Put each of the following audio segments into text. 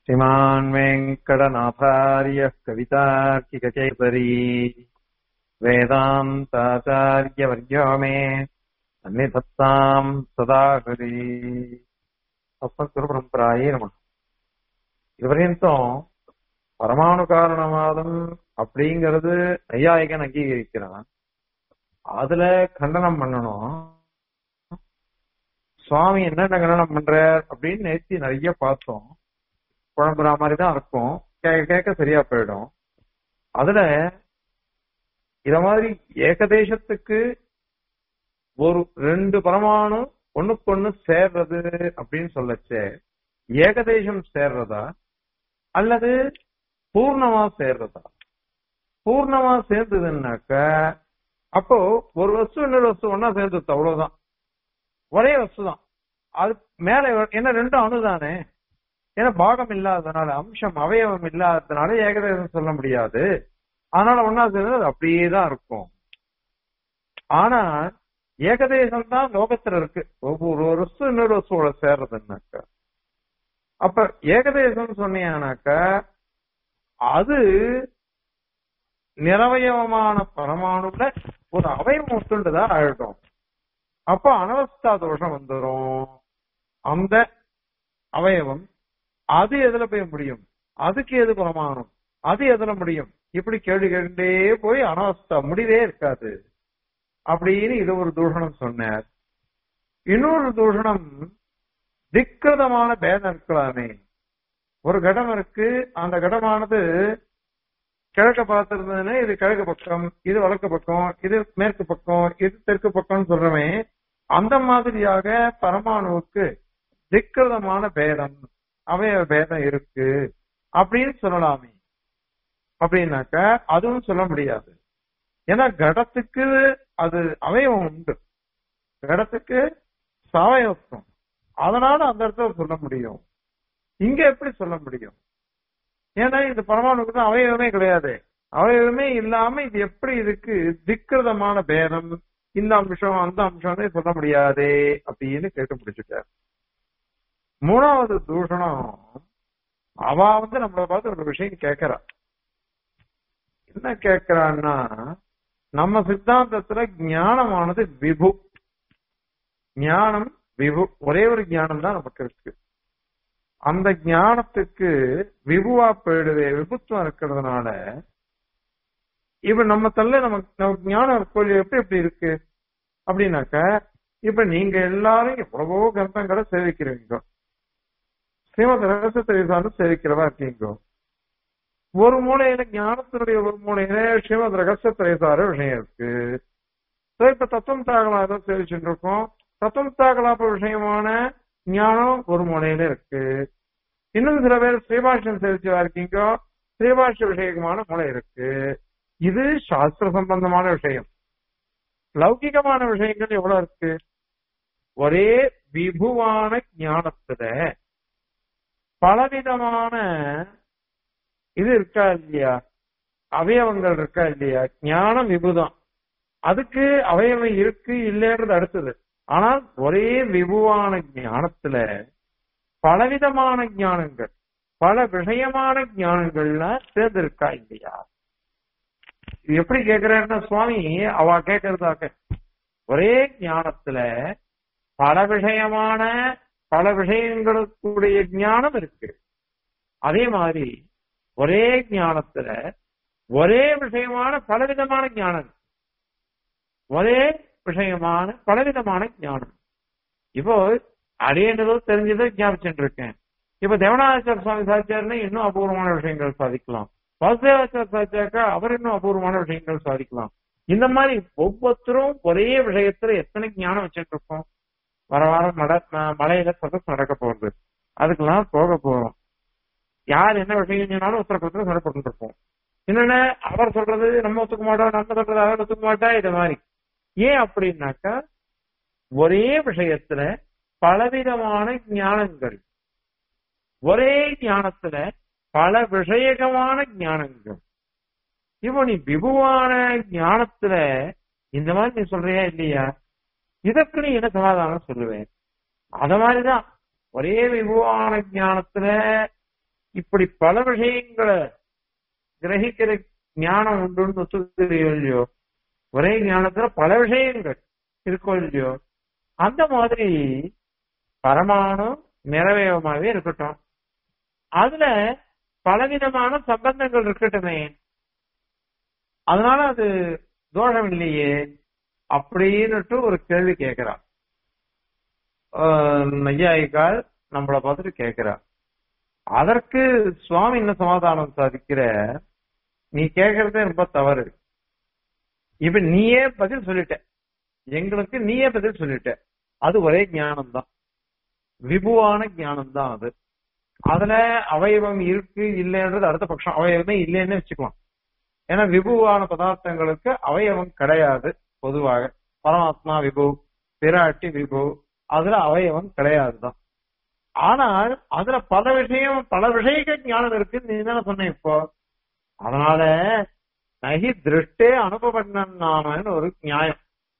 श्रीमान् वेङ्कटनाथार्यः कवितार्किककेसरी वेदान्ताचार्यवर्यो मे सन्निधत्ताम् सदा हरि அஸ்மத்குருபரம்பராயே நம இதுவரையும் பரமாணு காரணவாதம் அப்படிங்கிறது நையாயிகன் அங்கீகரிக்கிறான் அதுல கண்டனம் பண்ணணும் சுவாமி என்னென்ன கண்டனம் பண்றார் அப்படின்னு நேத்தி நிறைய பார்த்தோம் குழம்புற மாதிரி தான் இருக்கும் கேட்க கேட்க சரியா போயிடும் அதுல இத மாதிரி ஏகதேசத்துக்கு ஒரு ரெண்டு பரமாணு ஒண்ணுக்கு ஒண்ணு சேர்றது அப்படின்னு சொல்லச்சே ஏகதேசம் சேர்றதா அல்லது பூர்ணமா சேர்றதா பூர்ணமா சேர்ந்ததுன்னாக்க அப்போ ஒரு வஸ்து இன்னொரு வஸ்து ஒன்னா சேர்ந்தது அவ்வளவுதான் ஒரே வஸ்து தான் அது மேல என்ன ரெண்டும் அணுதானே ஏன்னா பாகம் இல்லாததுனால அம்சம் அவயவம் இல்லாததுனால ஏகதேசம் சொல்ல முடியாது அதனால ஒன்னா சேர்ந்தது அது அப்படியே தான் இருக்கும் ஆனா ஏகதேசம் தான் லோகத்துல இருக்கு ஒவ்வொரு வஸ்து இன்னொரு வஸ்துவோட சேர்றதுன்னாக்க அப்ப ஏகதேசம் சொன்னீங்கன்னாக்க அது நிறவயவமான பரமாணுல ஒரு அவயவம் ஒத்துண்டுதான் ஆயிடும் அப்ப அனவஸ்தா தோஷம் வந்துடும் அந்த அவயவம் அது எதுல போய் முடியும் அதுக்கு எது பரமாணும் அது எதுல முடியும் இப்படி கேள்வி கேட்டே போய் அனவஸ்தா முடிவே இருக்காது அப்படின்னு இது ஒரு தூஷணம் சொன்னார் இன்னொரு தூஷணம் திக்கிருதமான பேதம் இருக்கலாமே ஒரு கடம் இருக்கு அந்த கடமானது கிழக்க பார்த்திருந்ததுன்னா இது கிழக்கு பக்கம் இது வடக்கு பக்கம் இது மேற்கு பக்கம் இது தெற்கு பக்கம்னு சொல்றமே அந்த மாதிரியாக பரமாணுவுக்கு திக்கிருதமான பேதம் அவய பேதம் இருக்கு அப்படின்னு சொல்லலாமே அப்படின்னாக்க அதுவும் சொல்ல முடியாது ஏன்னா கடத்துக்கு அது அவயவம் உண்டு கடத்துக்கு சவயவத்துவம் அதனால அந்த இடத்துல சொல்ல முடியும் இங்க எப்படி சொல்ல முடியும் ஏன்னா இது பரமாணுக்கு தான் அவயவமே கிடையாது அவயவமே இல்லாம இது எப்படி இதுக்கு திக்கிருதமான பேதம் இந்த அம்சம் அந்த அம்சம்னு சொல்ல முடியாதே அப்படின்னு கேட்டு முடிச்சுட்டார் மூணாவது தூஷணம் அவ வந்து நம்மளை பார்த்து ஒரு விஷயம் கேட்கிறா என்ன கேட்கிறான்னா நம்ம சித்தாந்தத்துல ஞானமானது விபு ஞானம் விபு ஒரே ஒரு ஞானம் தான் நமக்கு இருக்கு அந்த ஞானத்துக்கு விபுவா போயிடுவே விபுத்துவம் இருக்கிறதுனால இப்ப நம்ம தள்ள நமக்கு நமக்கு ஞானம் கோயில் எப்படி எப்படி இருக்கு அப்படின்னாக்க இப்ப நீங்க எல்லாரும் எவ்வளவோ கிரந்தங்களை சேவிக்கிறீங்க ஸ்ரீமத் ரகசியத்தை சேவிக்கிறவா இருக்கீங்க ஒரு மூலையில ஞானத்தினுடைய ஒரு மூலையில ஸ்ரீமத் ரகசிய திரைசார விஷயம் இருக்கு இப்ப தத்துவம் தாகலாத சேவிச்சுட்டு இருக்கோம் தத்துவம் தாகலாப விஷயமான ஞானம் ஒரு மூலையில இருக்கு இன்னும் சில பேர் ஸ்ரீபாஷ்யம் சேவிச்சவா இருக்கீங்க ஸ்ரீபாஷ்ய விஷயமான மூளை இருக்கு இது சாஸ்திர சம்பந்தமான விஷயம் லௌகிகமான விஷயங்கள் எவ்வளவு இருக்கு ஒரே விபுவான ஞானத்துல பலவிதமான இது இருக்கா இல்லையா அவயவங்கள் இருக்கா இல்லையா ஞானம் விபுதான் அதுக்கு அவயவம் இருக்கு இல்லைன்றது அடுத்தது ஆனால் ஒரே விபுவான ஞானத்துல பலவிதமான ஞானங்கள் பல விஷயமான ஞானங்கள்லாம் சேர்ந்திருக்கா இல்லையா இது எப்படி கேக்குறாருன்னா சுவாமி அவ கேட்கறதாக ஒரே ஞானத்துல பல விஷயமான பல விஷயங்களுக்குடைய ஞானம் இருக்கு அதே மாதிரி ஒரே ஞானத்துல ஒரே விஷயமான பலவிதமான ஞானம் ஒரே விஷயமான பலவிதமான ஞானம் இப்போ அடையண்டதோ தெரிஞ்சதோ ஞாபகம் இருக்கேன் இப்ப தேவனாச்சார சுவாமி சாதிச்சாருன்னா இன்னும் அபூர்வமான விஷயங்கள் சாதிக்கலாம் வாசுதேவாச்சார சாதிச்சாக்கா அவர் இன்னும் அபூர்வமான விஷயங்கள் சாதிக்கலாம் இந்த மாதிரி ஒவ்வொருத்தரும் ஒரே விஷயத்துல எத்தனை ஞானம் வச்சுட்டு இருக்கோம் வர வாரம் நட மலையில சதஸ் நடக்க போறது அதுக்கெல்லாம் போக போறோம் யார் என்ன விஷயம் சொன்னாலும் உத்தரப்பத்தில் சண்டை இருப்போம் என்னன்னா அவர் சொல்றது நம்ம ஒத்துக்க மாட்டோம் நம்ம சொல்றது அவர் ஒத்துக்க மாட்டா இது மாதிரி ஏன் அப்படின்னாக்கா ஒரே விஷயத்துல பலவிதமான ஞானங்கள் ஒரே ஞானத்துல பல விஷயகமான ஞானங்கள் இப்போ நீ விபுவான ஞானத்துல இந்த மாதிரி நீ சொல்றியா இல்லையா இதற்கு நீ என்ன சமாதானம் சொல்லுவேன் அத மாதிரிதான் ஒரே விபுவான ஞானத்துல இப்படி பல விஷயங்களை கிரகிக்கிற ஞானம் உண்டுன்னு ஒத்துக்கிறீங்க இல்லையோ ஒரே ஞானத்துல பல விஷயங்கள் இருக்கோ இல்லையோ அந்த மாதிரி பரமாணு நிறைவேகமாவே இருக்கட்டும் அதுல பலவிதமான சம்பந்தங்கள் இருக்கட்டுமே அதனால அது தோஷம் இல்லையே அப்படின்னுட்டு ஒரு கேள்வி கேட்கிறான் நையாயிக்கால் நம்மளை பார்த்துட்டு கேட்கிறார் அதற்கு சுவாமி என்ன சமாதானம் சாதிக்கிற நீ கேட்கறதே ரொம்ப தவறு இப்ப நீயே பதில் சொல்லிட்ட எங்களுக்கு நீயே பதில் சொல்லிட்ட அது ஒரே ஞானம் தான் விபுவான ஞானம் தான் அது அதுல அவயவம் இருக்கு இல்லைன்றது அடுத்த பட்சம் அவயவமே இல்லைன்னு வச்சுக்கலாம் ஏன்னா விபுவான பதார்த்தங்களுக்கு அவயவம் கிடையாது பொதுவாக பரமாத்மா விபு பிராட்டி விபு அதுல அவயவம் கிடையாதுதான் ஆனால் அதுல பல விஷயம் பல விஷயங்கள் ஞானம் இருக்குன்னு நீ தானே சொன்ன இப்போ அதனால நகி திருஷ்டே அனுபவண்ணன் நாமன்னு ஒரு நியாயம்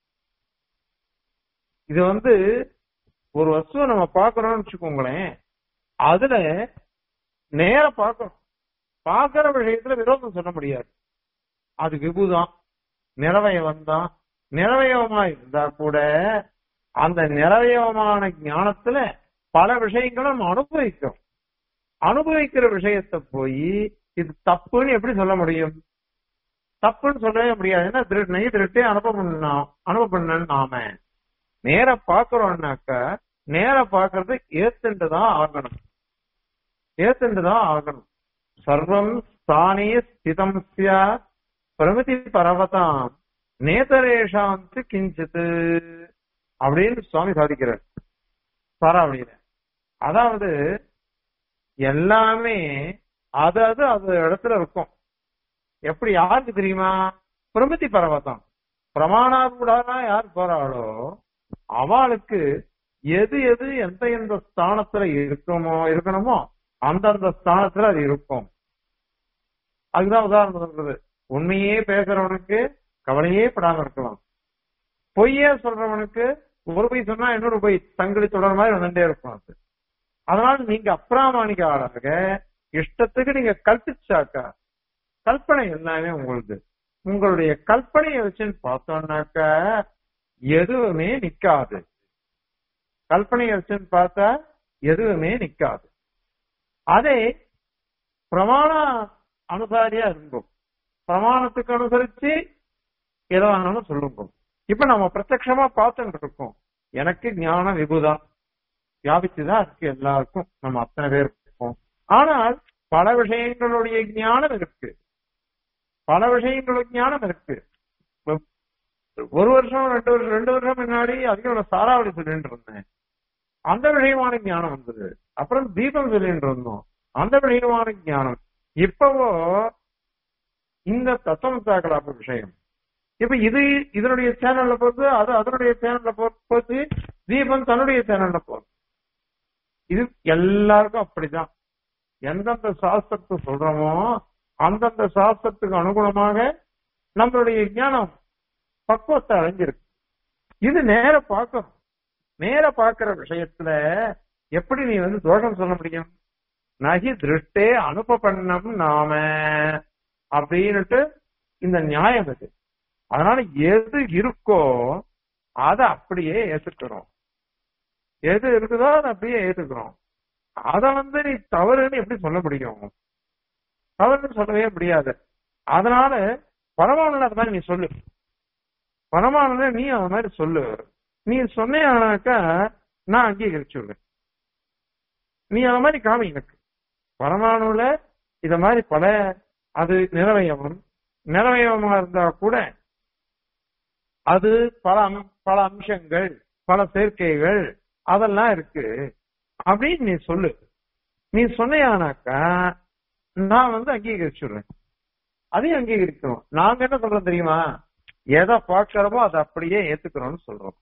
இது வந்து ஒரு வஸ்துவை நம்ம பார்க்கறோம்னு வச்சுக்கோங்களேன் அதுல நேர பார்க்கணும் பார்க்கிற விஷயத்துல விரோதம் சொல்ல முடியாது அது விபுதான் நிறவயவம் தான் நிறவயவமா இருந்தா கூட அந்த நிறவயவமான ஞானத்துல பல விஷயங்களும் நம்ம அனுபவிக்கிறோம் அனுபவிக்கிற விஷயத்த போய் இது தப்புன்னு எப்படி சொல்ல முடியும் தப்புன்னு சொல்லவே முடியாது ஏன்னா திரு நெய் திருட்டே அனுபவம் அனுபவம் பண்ண நாம நேர பாக்குறோம்னாக்க நேர பாக்குறது ஏத்துண்டு தான் ஆகணும் ஏத்துண்டு தான் ஆகணும் சர்வம் ஸ்தானே ஸ்திதம் சியா பிரமிதி பரவதாம் நேதரேஷாந்து கிஞ்சித்து அப்படின்னு சுவாமி சாதிக்கிறார் சாராவளியில அதாவது எல்லாமே அது அது அது இடத்துல இருக்கும் எப்படி யாருக்கு தெரியுமா பிரமிதி பரவதம் பிரமாணாரூடானா யார் போறாளோ அவளுக்கு எது எது எந்த எந்த ஸ்தானத்துல இருக்குமோ இருக்கணுமோ அந்தந்த ஸ்தானத்துல அது இருக்கும் அதுதான் உதாரணம் சொல்றது உண்மையே பேசுறவனுக்கு கவலையே படாம இருக்கலாம் பொய்யே சொல்றவனுக்கு ஒரு பொய் சொன்னா இன்னொரு பொய் தங்களி தொடர் மாதிரி வந்துட்டே இருக்கும் அது அதனால நீங்க அப்பிராமணிக ஆளாக இஷ்டத்துக்கு நீங்க கல்பிச்சாக்கா கல்பனை எல்லாமே உங்களுக்கு உங்களுடைய கல்பனையை வச்சுன்னு பார்த்தோம்னாக்க எதுவுமே நிக்காது கல்பனையை வச்சுன்னு பார்த்தா எதுவுமே நிக்காது அதே பிரமாண அனுசாரியா இருக்கும் பிரமாணத்துக்கு அனுசரிச்சு எதை வேணாலும் சொல்லுங்க இப்ப நம்ம பிரத்யமா பார்த்துட்டு இருக்கோம் எனக்கு ஞான விபுதான் வியாபிச்சுதான் இருக்கு எல்லாருக்கும் நம்ம அத்தனை பேர் இருக்கோம் ஆனால் பல விஷயங்களுடைய ஞானம் இருக்கு பல விஷயங்களுடைய ஞானம் இருக்கு ஒரு வருஷம் ரெண்டு வருஷம் ரெண்டு வருஷம் முன்னாடி அதிகம் சாராவளி சொல்லிட்டு இருந்தேன் அந்த விஷயமான ஞானம் வந்தது அப்புறம் தீபம் சொல்லிட்டு இருந்தோம் அந்த விஷயமான ஞானம் இப்பவோ இந்த தத்துவம் சாக்கலாப்ப விஷயம் இப்ப இது இதனுடைய சேனல்ல போகுது அது அதனுடைய சேனல்ல போச்சு தீபம் தன்னுடைய சேனல்ல போகுது இது எல்லாருக்கும் அப்படிதான் எந்தெந்த சாஸ்திரத்தை சொல்றோமோ அந்தந்த சாஸ்திரத்துக்கு அனுகுணமாக நம்மளுடைய ஞானம் பக்குவத்தை அடைஞ்சிருக்கு இது நேர பார்க்கணும் நேர பார்க்கிற விஷயத்துல எப்படி நீ வந்து தோஷம் சொல்ல முடியும் நகி திருஷ்டே அனுப்பண்ணம் நாம அப்படின்னுட்டு இந்த நியாயம் இது அதனால எது இருக்கோ அதை அப்படியே ஏத்துக்கிறோம் எது இருக்குதோ அதை அப்படியே ஏத்துக்கிறோம் அத வந்து நீ தவறுன்னு எப்படி சொல்ல முடியும் தவறுன்னு சொல்லவே முடியாது அதனால பரமானல அது மாதிரி நீ சொல்லு பரமானல நீ அது மாதிரி சொல்லு நீ சொன்னாக்கா நான் அங்கீகரிச்சுடுவேன் நீ அது மாதிரி காமி எனக்கு பரமாணுல இத மாதிரி பல அது நிறவயவம் நிறவயவமா இருந்தா கூட அது பல பல அம்சங்கள் பல சேர்க்கைகள் அதெல்லாம் இருக்கு அப்படின்னு நீ சொல்லு நீ சொன்னையானாக்கா நான் வந்து அங்கீகரிச்சுடுறேன் அதையும் அங்கீகரிக்கிறோம் நாங்க என்ன சொல்றோம் தெரியுமா எதை பார்க்கிறோமோ அதை அப்படியே ஏத்துக்கிறோம்னு சொல்றோம்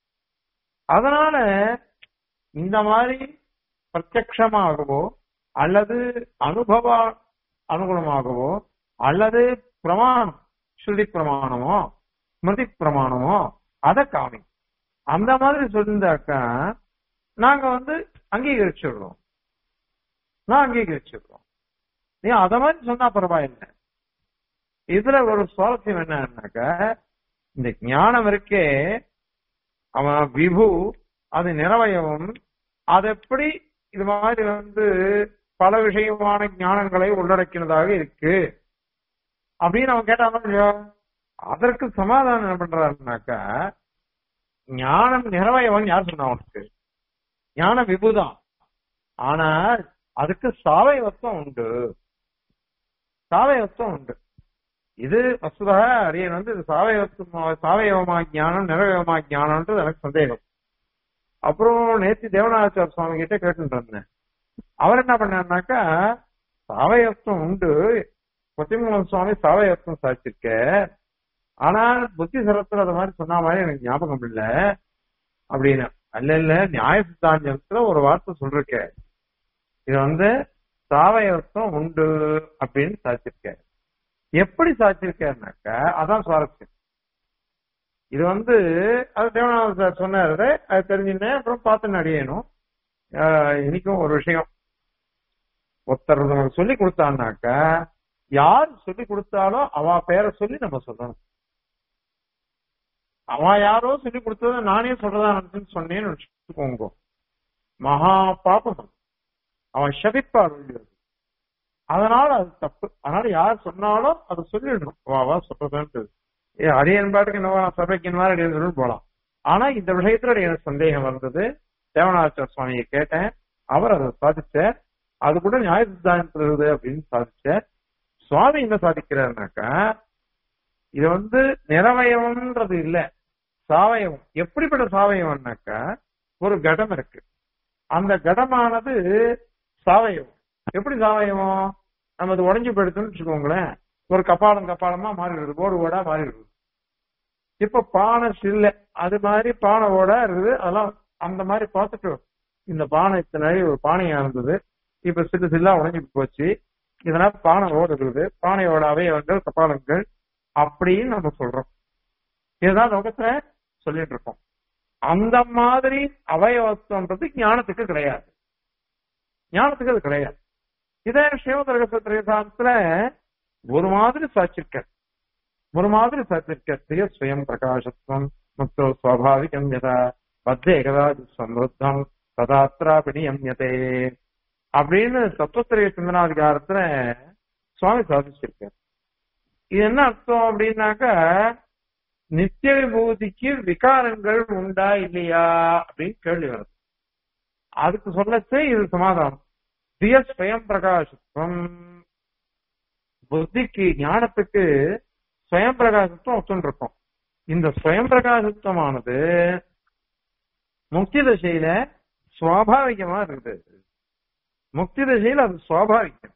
அதனால இந்த மாதிரி பிரத்யமாகவோ அல்லது அனுபவ அனுகுணமாகவோ அல்லது பிரமாணம் ஸ்ருதி பிரமாணமோ ஸ்மிருதி பிரமாணமோ அதை காமி அந்த மாதிரி சொல்லியிருந்தாக்கா நாங்க வந்து அங்கீகரிச்சுடுறோம் நான் அங்கீகரிச்சிருக்கோம் நீ அத மாதிரி சொன்னா பரவாயில்லை இதுல ஒரு சுவாரஸ்யம் என்னன்னாக்க இந்த ஞானம் இருக்கே அவன் விபு அது நிறவயவும் அது எப்படி இது மாதிரி வந்து பல விஷயமான ஞானங்களை உள்ளடக்கினதாக இருக்கு அப்படின்னு அவன் கேட்டான் இல்லையோ அதற்கு சமாதானம் என்ன பண்றாருனாக்கா ஞானம் நிறவயவன் யார் சொன்னா அவனுக்கு ஞான விபுதான் ஆனால் அதுக்கு சாவயவத்துவம் உண்டு சாவயவத்துவம் உண்டு இது வசுதாக அரியன் வந்து இது சாவயவத்துவமா சாவயவமா ஞானம் நிறவயவமா ஞானம்ன்றது எனக்கு சந்தேகம் அப்புறம் நேத்தி தேவநாதாச்சார சுவாமி கிட்ட கேட்டுட்டு இருந்தேன் அவர் என்ன பண்ணாருனாக்கா சாவயத்துவம் உண்டு கொத்திமங்கலம் சுவாமி சாவயத்துவம் சாதிச்சிருக்க ஆனால் புத்தி சரத்துல அது மாதிரி சொன்ன மாதிரி எனக்கு ஞாபகம் இல்ல அப்படின்னு அல்ல இல்ல நியாய சித்தாந்தத்துல ஒரு வார்த்தை சொல்லிருக்க இது வந்து சாவயத்துவம் உண்டு அப்படின்னு சாதிச்சிருக்க எப்படி சாதிச்சிருக்காருனாக்கா அதான் சுவாரஸ்யம் இது வந்து அது தேவநாத சார் சொன்னாரு அது தெரிஞ்சுனேன் அப்புறம் பார்த்து நடியணும் இன்னைக்கும் ஒரு விஷயம் ஒருத்தர் நமக்கு சொல்லி கொடுத்தான்னாக்கா யார் சொல்லி கொடுத்தாலும் அவ பேரை சொல்லி நம்ம சொல்லணும் அவன் யாரோ சொல்லி கொடுத்தத நானே சொல்றதா நினைச்சுன்னு சொன்னேன்னு வச்சுக்கோங்க மகா பாபம் அவன் ஷபிப்பார் உள்ளது அதனால அது தப்பு அதனால யார் சொன்னாலும் அதை சொல்லிடணும் வா வா சொல்றதுன்ட்டு ஏ அரியன் பாட்டுக்கு என்ன சபைக்கு என்ன அடியன் சொல்லி போலாம் ஆனா இந்த விஷயத்துல எனக்கு சந்தேகம் வந்தது தேவநாச்சார சுவாமியை கேட்டேன் அவர் அதை சாதிச்சார் அது கூட நியாய சித்தாந்தத்தில் இருக்குது அப்படின்னு சாதிச்சார் சுவாமி என்ன சாதிக்கிறாருனாக்கா இது வந்து நிறவயவம்ன்றது இல்ல சாவயவம் எப்படிப்பட்ட சாவயவம்னாக்கா ஒரு கடம் இருக்கு அந்த கடமானது சாவயவம் எப்படி சாவயவம் நம்ம அது உடஞ்சு போயிடுதுன்னு வச்சுக்கோங்களேன் ஒரு கப்பாலம் கப்பாலமா மாறிடுது ஓடு ஓடா மாறிடுது இப்ப பானை சில்ல அது மாதிரி பானை ஓடா இருக்குது அதெல்லாம் அந்த மாதிரி பார்த்துட்டு இந்த பானை இத்தனை நாள் ஒரு பானையா இருந்தது இப்ப சில்லு சில்லா உடஞ்சி போச்சு இதனால பானை ஓடு இருக்குது பானையோட அவயவங்கள் கப்பாலங்கள் அப்படின்னு நம்ம சொல்றோம் இதுதான் லோகத்துல சொல்லிட்டு இருக்கோம் அந்த மாதிரி அவயவத்துவன்றது ஞானத்துக்கு கிடையாது ஞானத்துக்கு அது கிடையாது இதே சிவதர்கசத்திரத்துல ஒரு மாதிரி சாட்சிருக்க ஒரு மாதிரி சாட்சிருக்க ஸ்வயம் பிரகாசத்துவம் முக்தோ சுவாபாவிகம் யதா பத்தே ஏகதா சம்ருத்தம் ததாத்ராபிணி எம்யதே அப்படின்னு தத்துவத்திரைய சிந்தனாதிகாரத்துல சுவாமி சாதிச்சிருக்கார் இது என்ன அர்த்தம் அப்படின்னாக்கா நித்திய விபூதிக்கு விகாரங்கள் உண்டா இல்லையா அப்படின்னு கேள்வி வருது அதுக்கு சொல்லச்சே இது சமாதானம் திய ஸ்வயம் பிரகாசத்துவம் புத்திக்கு ஞானத்துக்கு ஸ்வயம் பிரகாசத்துவம் ஒத்துன்னு இருக்கும் இந்த ஸ்வயம் பிரகாசத்துவமானது முக்தி தசையில சுவாபாவிகமா இருக்குது முக்தி தசையில் அது சுவாபாவிகம்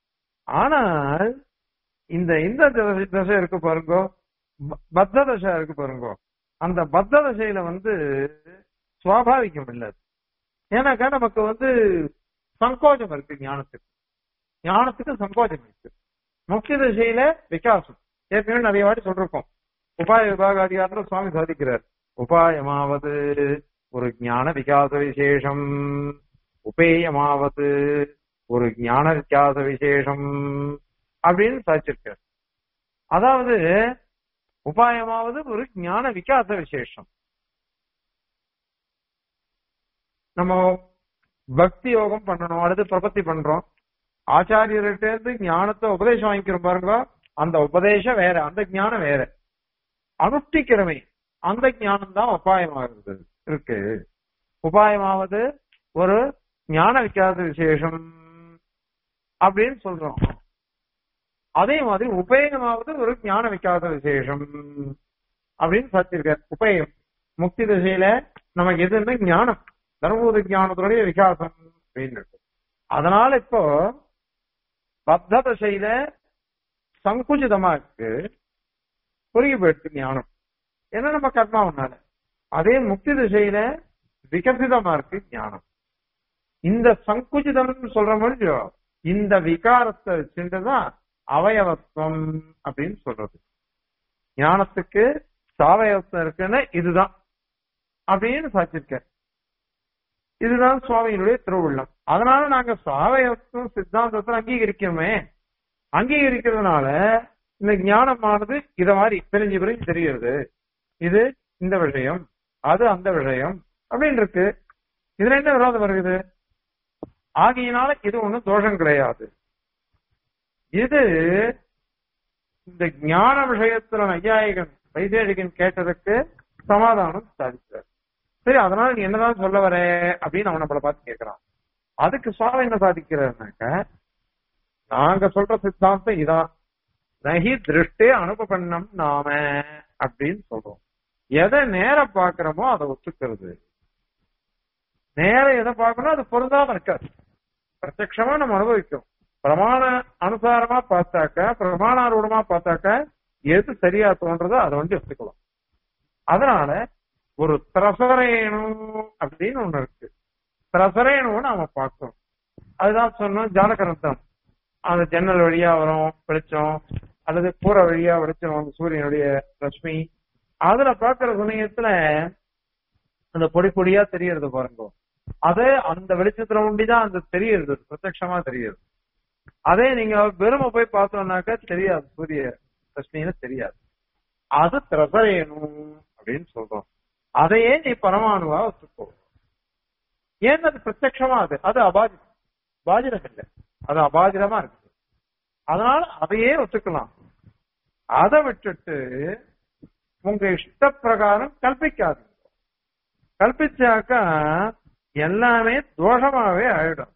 ஆனால் இந்த இந்த தசை இருக்கு பாருங்க பத்த தசை இருக்கு பாருங்க அந்த பத்த தசையில வந்து சுவாபாவிகம் இல்லை ஏன்னாக்கா நமக்கு வந்து சங்கோஜம் இருக்கு ஞானத்துக்கு ஞானத்துக்கு சங்கோஜம் இருக்கு முக்கிய திசையில விகாசம் ஏற்கனவே நிறைய வாட்டி சொல்லிருக்கோம் உபாய விபாக அதிகாரத்துல சுவாமி சாதிக்கிறார் உபாயமாவது ஒரு ஞான விகாச விசேஷம் உபேயமாவது ஒரு ஞான விகாச விசேஷம் அப்படின்னு சாதிச்சிருக்கார் அதாவது உபாயமாவது ஒரு ஞான விகாச விசேஷம் நம்ம பக்தி யோகம் பண்ணணும் அடுத்து பிரபத்தி பண்றோம் ஆச்சாரியர்கிட்ட இருந்து ஞானத்தை உபதேசம் வாங்கிக்கிறோம் பாருங்க அந்த உபதேசம் வேற அந்த ஞானம் வேற அனுஷ்டிக்கிறமை அந்த ஞானம் தான் உபாயமாகிறது இருக்கு உபாயமாவது ஒரு ஞான விக்காத விசேஷம் அப்படின்னு சொல்றோம் அதே மாதிரி உபயமாவது ஒரு ஞான விக்காத விசேஷம் அப்படின்னு சாத்திருக்க உபயம் முக்தி திசையில நமக்கு எதுன்னு ஞானம் தர்மபூத ஞானத்துடைய விகாசம் அப்படின்னு இருக்கு அதனால இப்போ பத்த திசையில சங்குச்சிதமா இருக்கு குறுகி போயிடுச்சு ஞானம் ஏன்னா நம்ம கர்மாவனால அதே முக்தி திசையில விகசிதமா இருக்கு ஞானம் இந்த சங்குச்சிதம் சொல்ற மாதிரி இந்த விகாரத்தை வச்சுட்டுதான் அவயவத்துவம் அப்படின்னு சொல்றது ஞானத்துக்கு சாவயவத்துவம் இருக்குன்னு இதுதான் அப்படின்னு சாச்சிருக்க இதுதான் சுவாமியினுடைய திருவுள்ளம் அதனால நாங்க சாவயத்துவம் சித்தாந்தத்துல அங்கீகரிக்கிறோமே அங்கீகரிக்கிறதுனால இந்த ஞானமானது இத மாதிரி பிரிஞ்சு பிரிஞ்சு தெரிகிறது இது இந்த விஷயம் அது அந்த விஷயம் அப்படின்னு இருக்கு இதுல என்ன விரோதம் வருகிறது ஆகையினால இது ஒண்ணும் தோஷம் கிடையாது இது இந்த ஞான விஷயத்துல நையாயிகன் வைதேகிகன் கேட்டதுக்கு சமாதானம் சாதிச்சார் சரி அதனால நீ என்னதான் சொல்ல வர அப்படின்னு அவன் நம்மளை பார்த்து கேட்கிறான் அதுக்கு சுவாமி என்ன சாதிக்கிறாருனாக்க நாங்க சொல்ற சித்தாந்தம் இதான் நகி திருஷ்டே அனுபவண்ணம் நாம அப்படின்னு சொல்றோம் எதை நேர பாக்குறோமோ அதை ஒத்துக்கிறது நேர எதை பார்க்கணும் அது பொருந்தாம இருக்காது பிரத்யட்சமா நம்ம அனுபவிக்கும் பிரமாண அனுசாரமா பார்த்தாக்க பிரமாணாரூடமா பார்த்தாக்க எது சரியா தோன்றதோ அதை வந்து எடுத்துக்கலாம் அதனால ஒரு திரசரேணு அப்படின்னு ஒண்ணு இருக்கு திரசரேணுன்னு நாம பார்க்கணும் அதுதான் சொன்னோம் ஜாலகரந்தம் அந்த ஜன்னல் வழியா வரும் வெளிச்சம் அல்லது கூரை வழியா வெளிச்சம் வந்து சூரியனுடைய ரஷ்மி அதுல பாக்குற சமயத்துல அந்த பொடி பொடியா தெரியறது பாருங்க அது அந்த வெளிச்சத்துல ஒண்டிதான் அந்த தெரியறது பிரத்யட்சமா தெரியுது அதே நீங்க வெறும போய் பார்த்தோம்னாக்க தெரியாது சூரிய ரஷ்மின்னு தெரியாது அது திரசரேணும் அப்படின்னு சொல்றோம் அதையே நீ பரமாணுவா வச்சுக்கோ ஏன் அது பிரத்யட்சமா அது அது அபாஜி பாஜிரம் இல்லை அது அபாஜிரமா இருக்கு அதனால அதையே ஒத்துக்கலாம் அதை விட்டுட்டு உங்க இஷ்ட பிரகாரம் கல்பிக்காது கல்பிச்சாக்கா எல்லாமே தோஷமாவே ஆயிடும்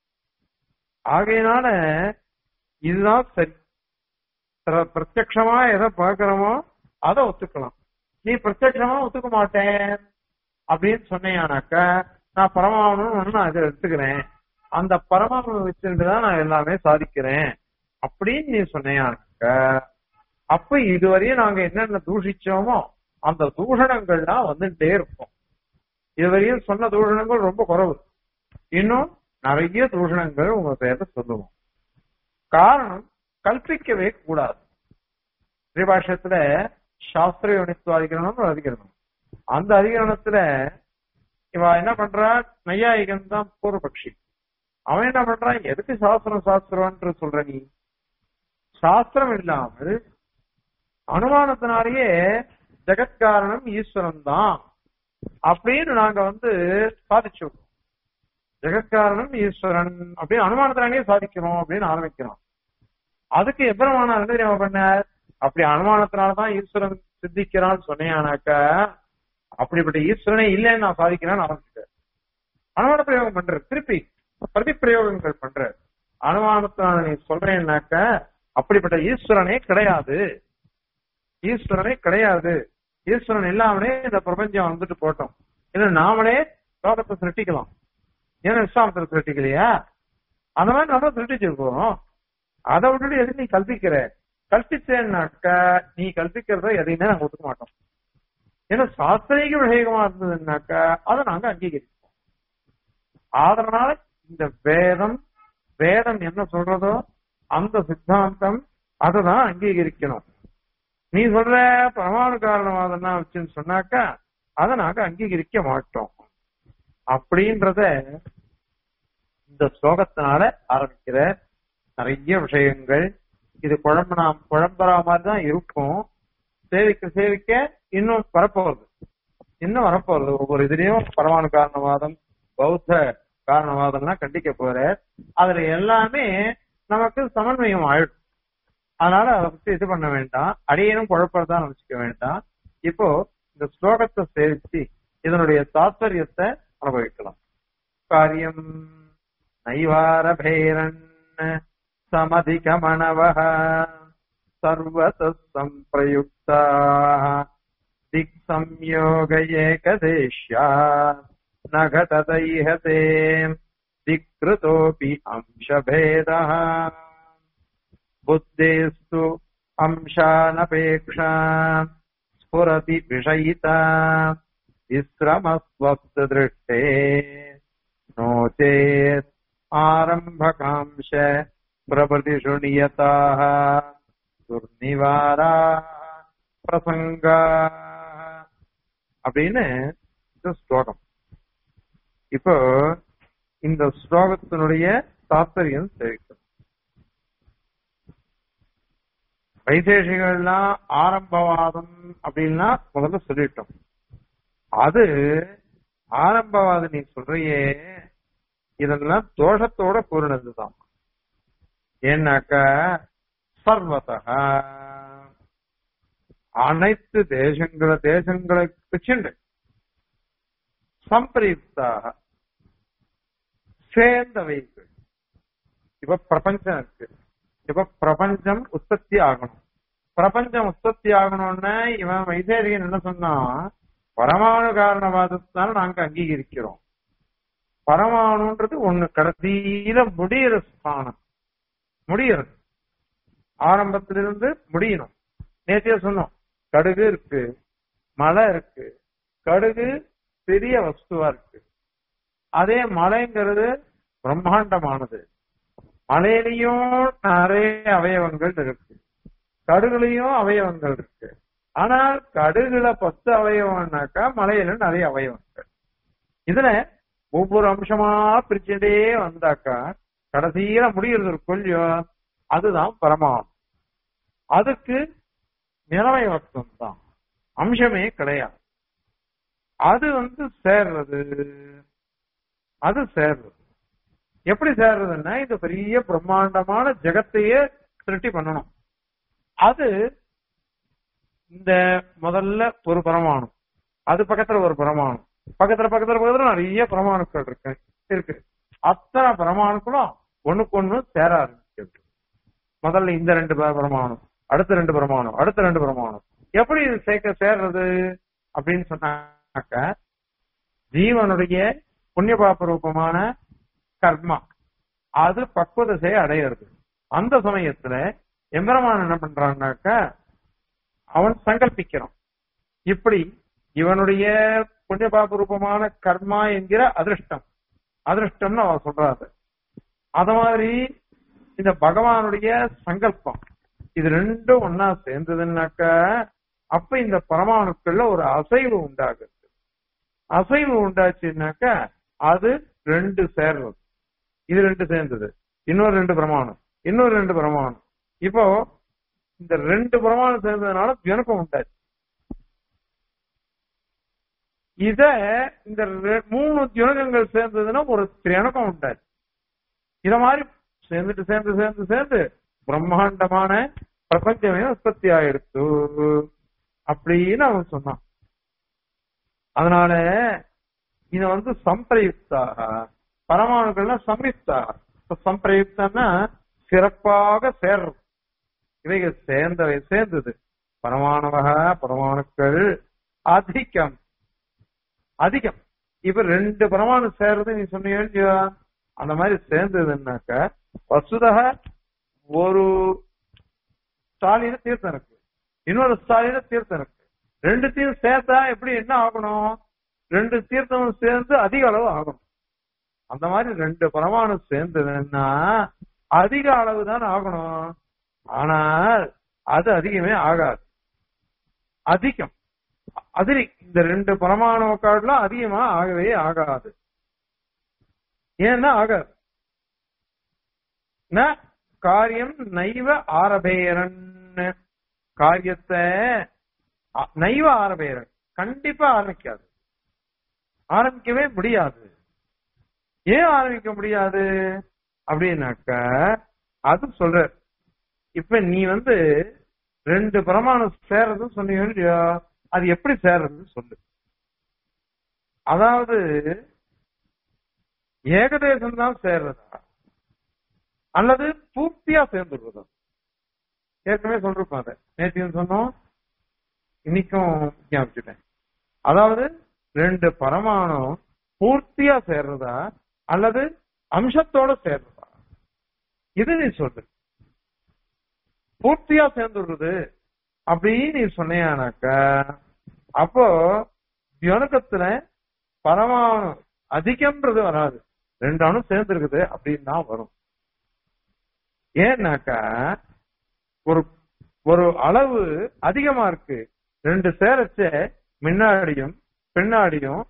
ஆகையினால இதுதான் சரி பிர- பிரத்யக்ஷமா எதை பார்க்கிறோமோ அதை ஒத்துக்கலாம் நீ பிரத்யட்சமா ஒத்துக்க மாட்டேன் அப்படின்னு சொன்னீங்கன்னாக்கா நான் பரமாவணும் நான் அதை எடுத்துக்கிறேன் அந்த பரமாணு வச்சுட்டு தான் நான் எல்லாமே சாதிக்கிறேன் அப்படின்னு நீ சொன்னீங்கன்னாக்கா அப்ப இதுவரையும் நாங்க என்னென்ன தூஷிச்சோமோ அந்த தூஷணங்கள்லாம் வந்துட்டே இருக்கும் இதுவரையும் சொன்ன தூஷணங்கள் ரொம்ப குறைவு இன்னும் நிறைய தூஷணங்கள் உங்க பேர்ல சொல்லுவோம் காரணம் கல்பிக்கவே கூடாது ஸ்ரீபாஷ்யத்துல சாஸ்திர யுனித்துவ அதிகரணம் ஒரு அதிகரணம் அந்த அதிகரணத்துல இவ என்ன பண்றா நையாயிகன் தான் பூர்வபக்ஷி அவன் என்ன பண்றான் எதுக்கு சாஸ்திரம் சாஸ்திரம்ன்ற சொல்ற நீ சாஸ்திரம் இல்லாமல் அனுமானத்தினாலேயே ஜெகத்காரணம் ஈஸ்வரன் தான் அப்படின்னு நாங்க வந்து சாதிச்சு விட்டோம் ஜெகத்காரணம் ஈஸ்வரன் அப்படின்னு அனுமானத்தினாலேயே சாதிக்கிறோம் அப்படின்னு ஆரம்பிக்கிறோம் அதுக்கு எவ்வளவு என்ன தெரியுமா பண்ணார் அப்படி அனுமானத்தினாலதான் ஈஸ்வரன் சித்திக்கிறான்னு சொன்னேனாக்க அப்படிப்பட்ட ஈஸ்வரனே இல்லைன்னு நான் சாதிக்கிறேன்னு ஆரம்பிச்சிட்டேன் அனுமான பிரயோகம் பண்ற திருப்பி பிரதி பிரயோகங்கள் பண்ற அனுமானத்தினால நீ சொல்றேன்னாக்க அப்படிப்பட்ட ஈஸ்வரனே கிடையாது ஈஸ்வரனே கிடையாது ஈஸ்வரன் இல்லாமலே இந்த பிரபஞ்சம் வந்துட்டு போட்டோம் இல்ல நாமளே லோகத்தை சிருஷ்டிக்கலாம் ஏன்னா விஸ்வாமத்தை சிருஷ்டிக்கலையா அந்த மாதிரி நம்ம சிருஷ்டிச்சிருக்கோம் அதை விட்டுட்டு எது நீ கல்பிக்கிற கல்பிச்சேன்னாக்க நீ கல்பிக்கிறத எதையுமே நாங்க ஒத்துக்க மாட்டோம் ஏன்னா சாஸ்திரிக விஷயமா இருந்ததுன்னாக்கா அதை நாங்க அங்கீகரிப்போம் அதனால இந்த வேதம் வேதம் என்ன சொல்றதோ அந்த சித்தாந்தம் அதை தான் அங்கீகரிக்கணும் நீ சொல்ற பிரமாண காரணவாதம்னா வச்சுன்னு சொன்னாக்கா அதை நாங்க அங்கீகரிக்க மாட்டோம் அப்படின்றத இந்த ஸ்லோகத்தினால ஆரம்பிக்கிற நிறைய விஷயங்கள் இது குழம்புனா குழம்புற மாதிரி தான் இருக்கும் சேவிக்க சேவிக்க இன்னும் வரப்போகுது இன்னும் வரப்போகுது ஒவ்வொரு இதுலயும் பரமாணு காரணவாதம் பௌத்த காரணவாதம்லாம் கண்டிக்க போற அதுல எல்லாமே நமக்கு சமன்வயம் ஆயிடும் அதனால அதை பத்தி இது பண்ண வேண்டாம் அடியனும் குழப்பறதா நினைச்சுக்க வேண்டாம் இப்போ இந்த ஸ்லோகத்தை சேவிச்சு இதனுடைய தாத்பரியத்தை அனுபவிக்கலாம் காரியம் நைவாரபேரன் समधिकमणवः सर्वतः सम्प्रयुक्ताः दिक्संयोग एकदेश्या न घटदैहते दिक्कृतोऽपि अंशभेदः बुद्धेस्तु अंशानपेक्षा स्फुरति विषयिता विश्रमस्वस्तदृष्टे नो चेत् आरम्भकांश प्रभृतिषु नियताः துர்நிவாரா பிரசங்கா அப்படின்னு இந்த ஸ்லோகம் இப்போ இந்த ஸ்லோகத்தினுடைய தாத்பரியம் தெரிவிக்கும் வைசேஷிகள்லாம் ஆரம்பவாதம் அப்படின்னா முதல்ல சொல்லிட்டோம் அது ஆரம்பவாதம் நீ சொல்றியே இதெல்லாம் தோஷத்தோட கூறினதுதான் ஏன்னாக்கா சர்வதக அனைத்து தேசங்கள தேசங்களை வச்சுண்டு சம்பிரயுக்தாக சேர்ந்தவைகள் இப்ப பிரபஞ்சம் இருக்கு இப்ப பிரபஞ்சம் உற்பத்தி ஆகணும் பிரபஞ்சம் உற்பத்தி ஆகணும்னா இவன் வைசேரியன் என்ன சொன்னா பரமாணு காரணவாதத்தால் நாங்க அங்கீகரிக்கிறோம் பரமாணுன்றது ஒண்ணு கடைசியில முடியிற ஸ்தானம் முடியறது ஆரம்பத்திலிருந்து முடியணும் நேத்திய சொன்னோம் கடுகு இருக்கு மலை இருக்கு கடுகு பெரிய வஸ்துவா இருக்கு அதே மலைங்கிறது பிரம்மாண்டமானது மலையிலையும் நிறைய அவயவங்கள் இருக்கு கடுகுலையும் அவயவங்கள் இருக்கு ஆனால் கடுகுல பத்து அவயவம்னாக்கா மலையில நிறைய அவயவங்கள் இதுல ஒவ்வொரு அம்சமா பிரிச்சுட்டே வந்தாக்கா கடைசியில முடிகிறது ஒரு கொல்லியம் அதுதான் பரமாணம் அதுக்கு நிறவயவத்துவம் தான் அம்சமே கிடையாது அது வந்து சேர்றது அது சேர்றது எப்படி சேர்றதுன்னா இந்த பெரிய பிரம்மாண்டமான ஜெகத்தையே திருட்டி பண்ணணும் அது இந்த முதல்ல ஒரு பிரமாணம் அது பக்கத்துல ஒரு பிரமாணம் பக்கத்துல பக்கத்துல பக்கத்துல நிறைய பிரமாணுக்கள் இருக்கு இருக்கு அத்தனை பிரமாணுக்களும் ஒண்ணுக்கு ஒண்ணு சேர ஆரம்பிக்கிறது முதல்ல இந்த ரெண்டு பிரமாணம் அடுத்த ரெண்டு பிரமாணம் அடுத்த ரெண்டு பிரமாணம் எப்படி இது சேர்க்க சேர்றது அப்படின்னு சொன்னாக்க ஜீவனுடைய புண்ணிய பாப ரூபமான கர்மா அது பக்குவதசை அடையிறது அந்த சமயத்துல எம்பெருமான் என்ன பண்றான்னாக்க அவன் சங்கல்பிக்கிறான் இப்படி இவனுடைய புண்ணிய பாப ரூபமான கர்மா என்கிற அதிருஷ்டம் அதிருஷ்டம்னு அவன் சொல்றாரு அத மாதிரி இந்த பகவானுடைய சங்கல்பம் இது ரெண்டும் ஒன்னா சேர்ந்ததுன்னாக்க அப்ப இந்த பரமாணுக்கள்ல ஒரு அசைவு உண்டாகுது அசைவு உண்டாச்சுன்னாக்க அது ரெண்டு சேர்றது இது ரெண்டு சேர்ந்தது இன்னொரு ரெண்டு பிரமாணம் இன்னொரு ரெண்டு பிரமாணம் இப்போ இந்த ரெண்டு பிரமாணம் சேர்ந்ததுனால வியனக்கம் உண்டாச்சு இத இந்த ரெ- மூணு தியுனகங்கள் சேர்ந்ததுன்னா ஒரு திரணக்கம் உண்டாச்சு இத மாதிரி சேர்ந்துட்டு சேர்ந்து சேர்ந்து சேர்ந்து பிரம்மாண்டமான பிரபஞ்சமே உற்பத்தி ஆயிடுத்து அப்படின்னு அவன் சொன்னான் அதனால இத வந்து சம்பிரயுக்தாக பரமாணுக்கள்லாம் சம்யுக்தாக இப்ப சம்பிரயுக்தன்னா சிறப்பாக சேர்றது இவைகள் சேர்ந்தவை சேர்ந்தது பரமாணவக பரமாணுக்கள் அதிகம் அதிகம் இப்ப ரெண்டு பரமாணு சேர்றது நீ சொன்னீங்க இல்லையா? அந்த மாதிரி சேர்ந்ததுன்னாக்க வசுதக ஒரு ஸ்டாலின தீர்த்தம் இருக்கு இன்னொரு ஸ்டாலின தீர்த்தம் இருக்கு ரெண்டுத்தையும் சேர்த்தா எப்படி என்ன ஆகணும் ரெண்டு தீர்த்தமும் சேர்ந்து அதிக அளவு ஆகணும் அந்த மாதிரி ரெண்டு பரமாணு சேர்ந்ததுன்னா அதிக அளவு தான் ஆகணும் ஆனால் அது அதிகமே ஆகாது அதிகம் அது இந்த ரெண்டு பரமாணு கார்டுலாம் அதிகமா ஆகவே ஆகாது ஏன்னா ஆகாது ந காரியம் நைவ ஆரபேரன் காரியத்தை அ- நைவ ஆரபேரன் கண்டிப்பா ஆரம்பிக்காது ஆரம்பிக்கவே முடியாது ஏன் ஆரம்பிக்க முடியாது அப்படின்னாக்க அது சொல்ற இப்ப நீ வந்து ரெண்டு பிரமாணம் சேர்றது சொன்னீங்க இல்லையா அது எப்படி சேர்றது சொல்லு அதாவது ஏகதேசம் தான் சேர்றதா அல்லது பூர்த்தியா சேர்ந்துடுறதா ஏற்கனவே சொல்லிருப்போம் அதை நேற்று சொன்னோம் இன்னைக்கும் ஞாபகிட்டேன் அதாவது ரெண்டு பரமாணம் பூர்த்தியா சேர்றதா அல்லது அம்சத்தோட சேர்றதா இது நீ சொல்லு பூர்த்தியா சேர்ந்துடுறது அப்படின்னு நீ சொன்னியானாக்க அப்போ தியோனகத்துல பரமாணு அதிகம்ன்றது வராது ரெண்டு அணு சேர்ந்து இருக்குது அப்படின்னு தான் வரும் ஏன்னாக்கா ஒரு ஒரு அளவு அதிகமா இருக்கு ரெண்டு சேரச்ச முன்னாடியும் பின்னாடியும்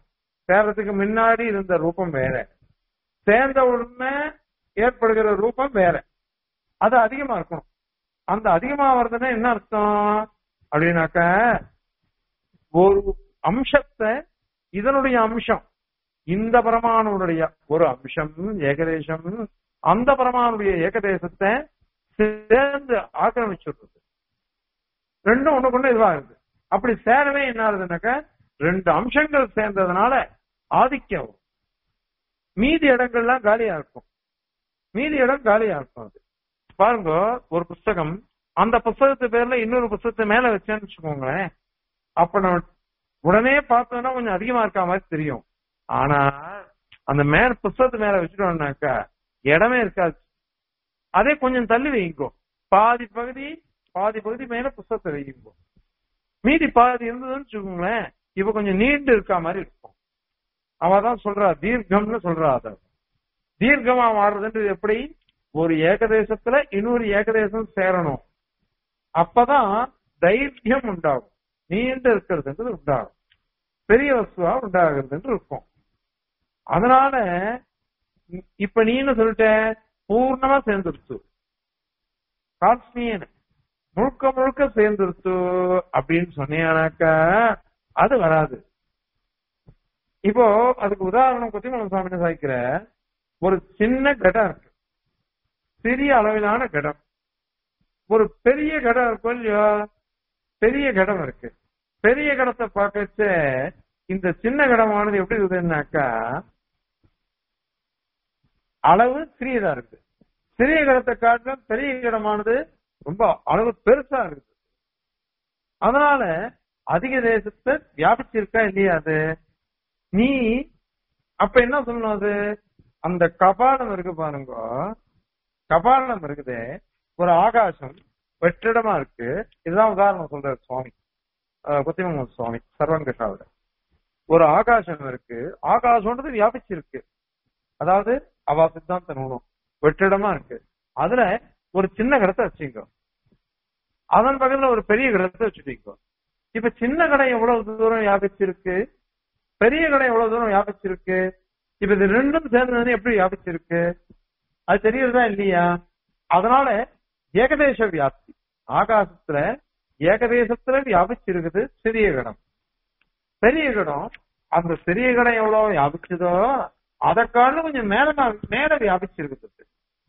சேர்றதுக்கு முன்னாடி இருந்த ரூபம் வேற சேர்ந்த உடனே ஏற்படுகிற ரூபம் வேற அது அதிகமா இருக்கணும் அந்த அதிகமா வருதுன்னா என்ன அர்த்தம் அப்படின்னாக்க ஒரு அம்சத்தை இதனுடைய அம்சம் இந்த பரமாணுடைய ஒரு அம்சம் ஏகதேசம் அந்த பரமாணுடைய ஏகதேசத்தை சேர்ந்து ஆக்கிரமிச்சுடுறது ரெண்டும் ஒண்ணு கொண்டு இதுவாகுது அப்படி சேரவே என்ன ஆகுதுனாக்க ரெண்டு அம்சங்கள் சேர்ந்ததுனால ஆதிக்கம் வரும். மீதி இடங்கள்லாம் காலியா இருக்கும் மீதி இடம் காலியா இருக்கும் அது பாருங்க ஒரு புஸ்தகம் அந்த புஸ்தகத்து பேர்ல இன்னொரு புஸ்தகத்தை மேல வச்சேன்னு வச்சுக்கோங்களேன் அப்ப நம்ம உடனே பார்த்தோம்னா கொஞ்சம் அதிகமா இருக்க மாதிரி தெரியும் ஆனா அந்த மேல புஸ்தகத்து மேல வச்சுட்டோம்னாக்கா இடமே இருக்காது அதே கொஞ்சம் தள்ளி வைங்கோ பாதி பகுதி பாதி பகுதி மேல புஸ்தகத்தை வைங்கோ மீதி பாதி இருந்ததுன்னு வச்சுக்கோங்களேன் இப்ப கொஞ்சம் நீண்டு இருக்கா மாதிரி இருக்கும் அவதான் சொல்றா தீர்க்கம்னு சொல்றா அத தீர்க்கமா மாறுறதுன்றது எப்படி ஒரு ஏகதேசத்துல இன்னொரு ஏகதேசம் சேரணும் அப்பதான் தைரியம் உண்டாகும் நீண்டு இருக்கிறதுன்றது உண்டாகும் பெரிய வஸ்துவா உண்டாகிறதுன்னு இருக்கும் அதனால இ- இப்ப நீ என்ன சொல்லிட்ட பூர்ணமா சேர்ந்துருச்சு கான்ஸ்டியன் முழுக்க முழுக்க சேர்ந்துருச்சு அப்படின்னு சொன்னீங்கன்னாக்கா அது வராது இப்போ அதுக்கு உதாரணம் கொத்திமலம் சுவாமி என்ன சாய்க்கிற ஒரு சின்ன கடம் இருக்கு சிறிய அளவிலான கடம் ஒரு பெரிய கடம் இருக்கும் இல்லையோ பெரிய கடம் இருக்கு பெரிய கடத்தை பார்க்கச்ச இந்த சின்ன கடமானது எப்படி இருக்குதுன்னாக்கா அளவு சிறியதா இருக்கு சிறிய கடத்தை காட்டிலும் பெரிய கடமானது ரொம்ப அளவு பெருசா இருக்குது அதனால அதிக தேசத்தை வியாபிச்சிருக்கா இல்லையா அது நீ அப்ப என்ன சொல்லணும் அது அந்த கபாலம் இருக்கு பாருங்க கபாலம் இருக்குதே ஒரு ஆகாசம் வெற்றிடமா இருக்கு இதுதான் உதாரணம் சொல்றாரு சுவாமி அஹ் குத்திமங்க சுவாமி சர்வங்கஷாவில ஒரு ஆகாசம் இருக்கு ஆகாசம்ன்றது வியாபிச்சிருக்கு அதாவது அவா சித்தாந்த நூலும் வெற்றிடமா இருக்கு அதுல ஒரு சின்ன கடத்தை வச்சுக்கோ அதன் பக்கத்துல ஒரு பெரிய கடத்தை வச்சுட்டீங்க இப்ப சின்ன கடை எவ்வளவு தூரம் வியாபிச்சிருக்கு பெரிய கடை எவ்வளவு தூரம் வியாபிச்சிருக்கு இப்ப இது ரெண்டும் சேர்ந்தது எப்படி வியாபிச்சிருக்கு அது தெரியுறதா இல்லையா அதனால ஏகதேச வியாப்தி ஆகாசத்துல ஏகதேசத்துல வியாபிச்சிருக்குது சிறிய கடம் பெரிய கடம் அந்த சிறிய கடம் எவ்வளவு வியாபிச்சதோ அதை காட்டிலும் கொஞ்சம் மேல மேல வியாபிச்சிருக்குது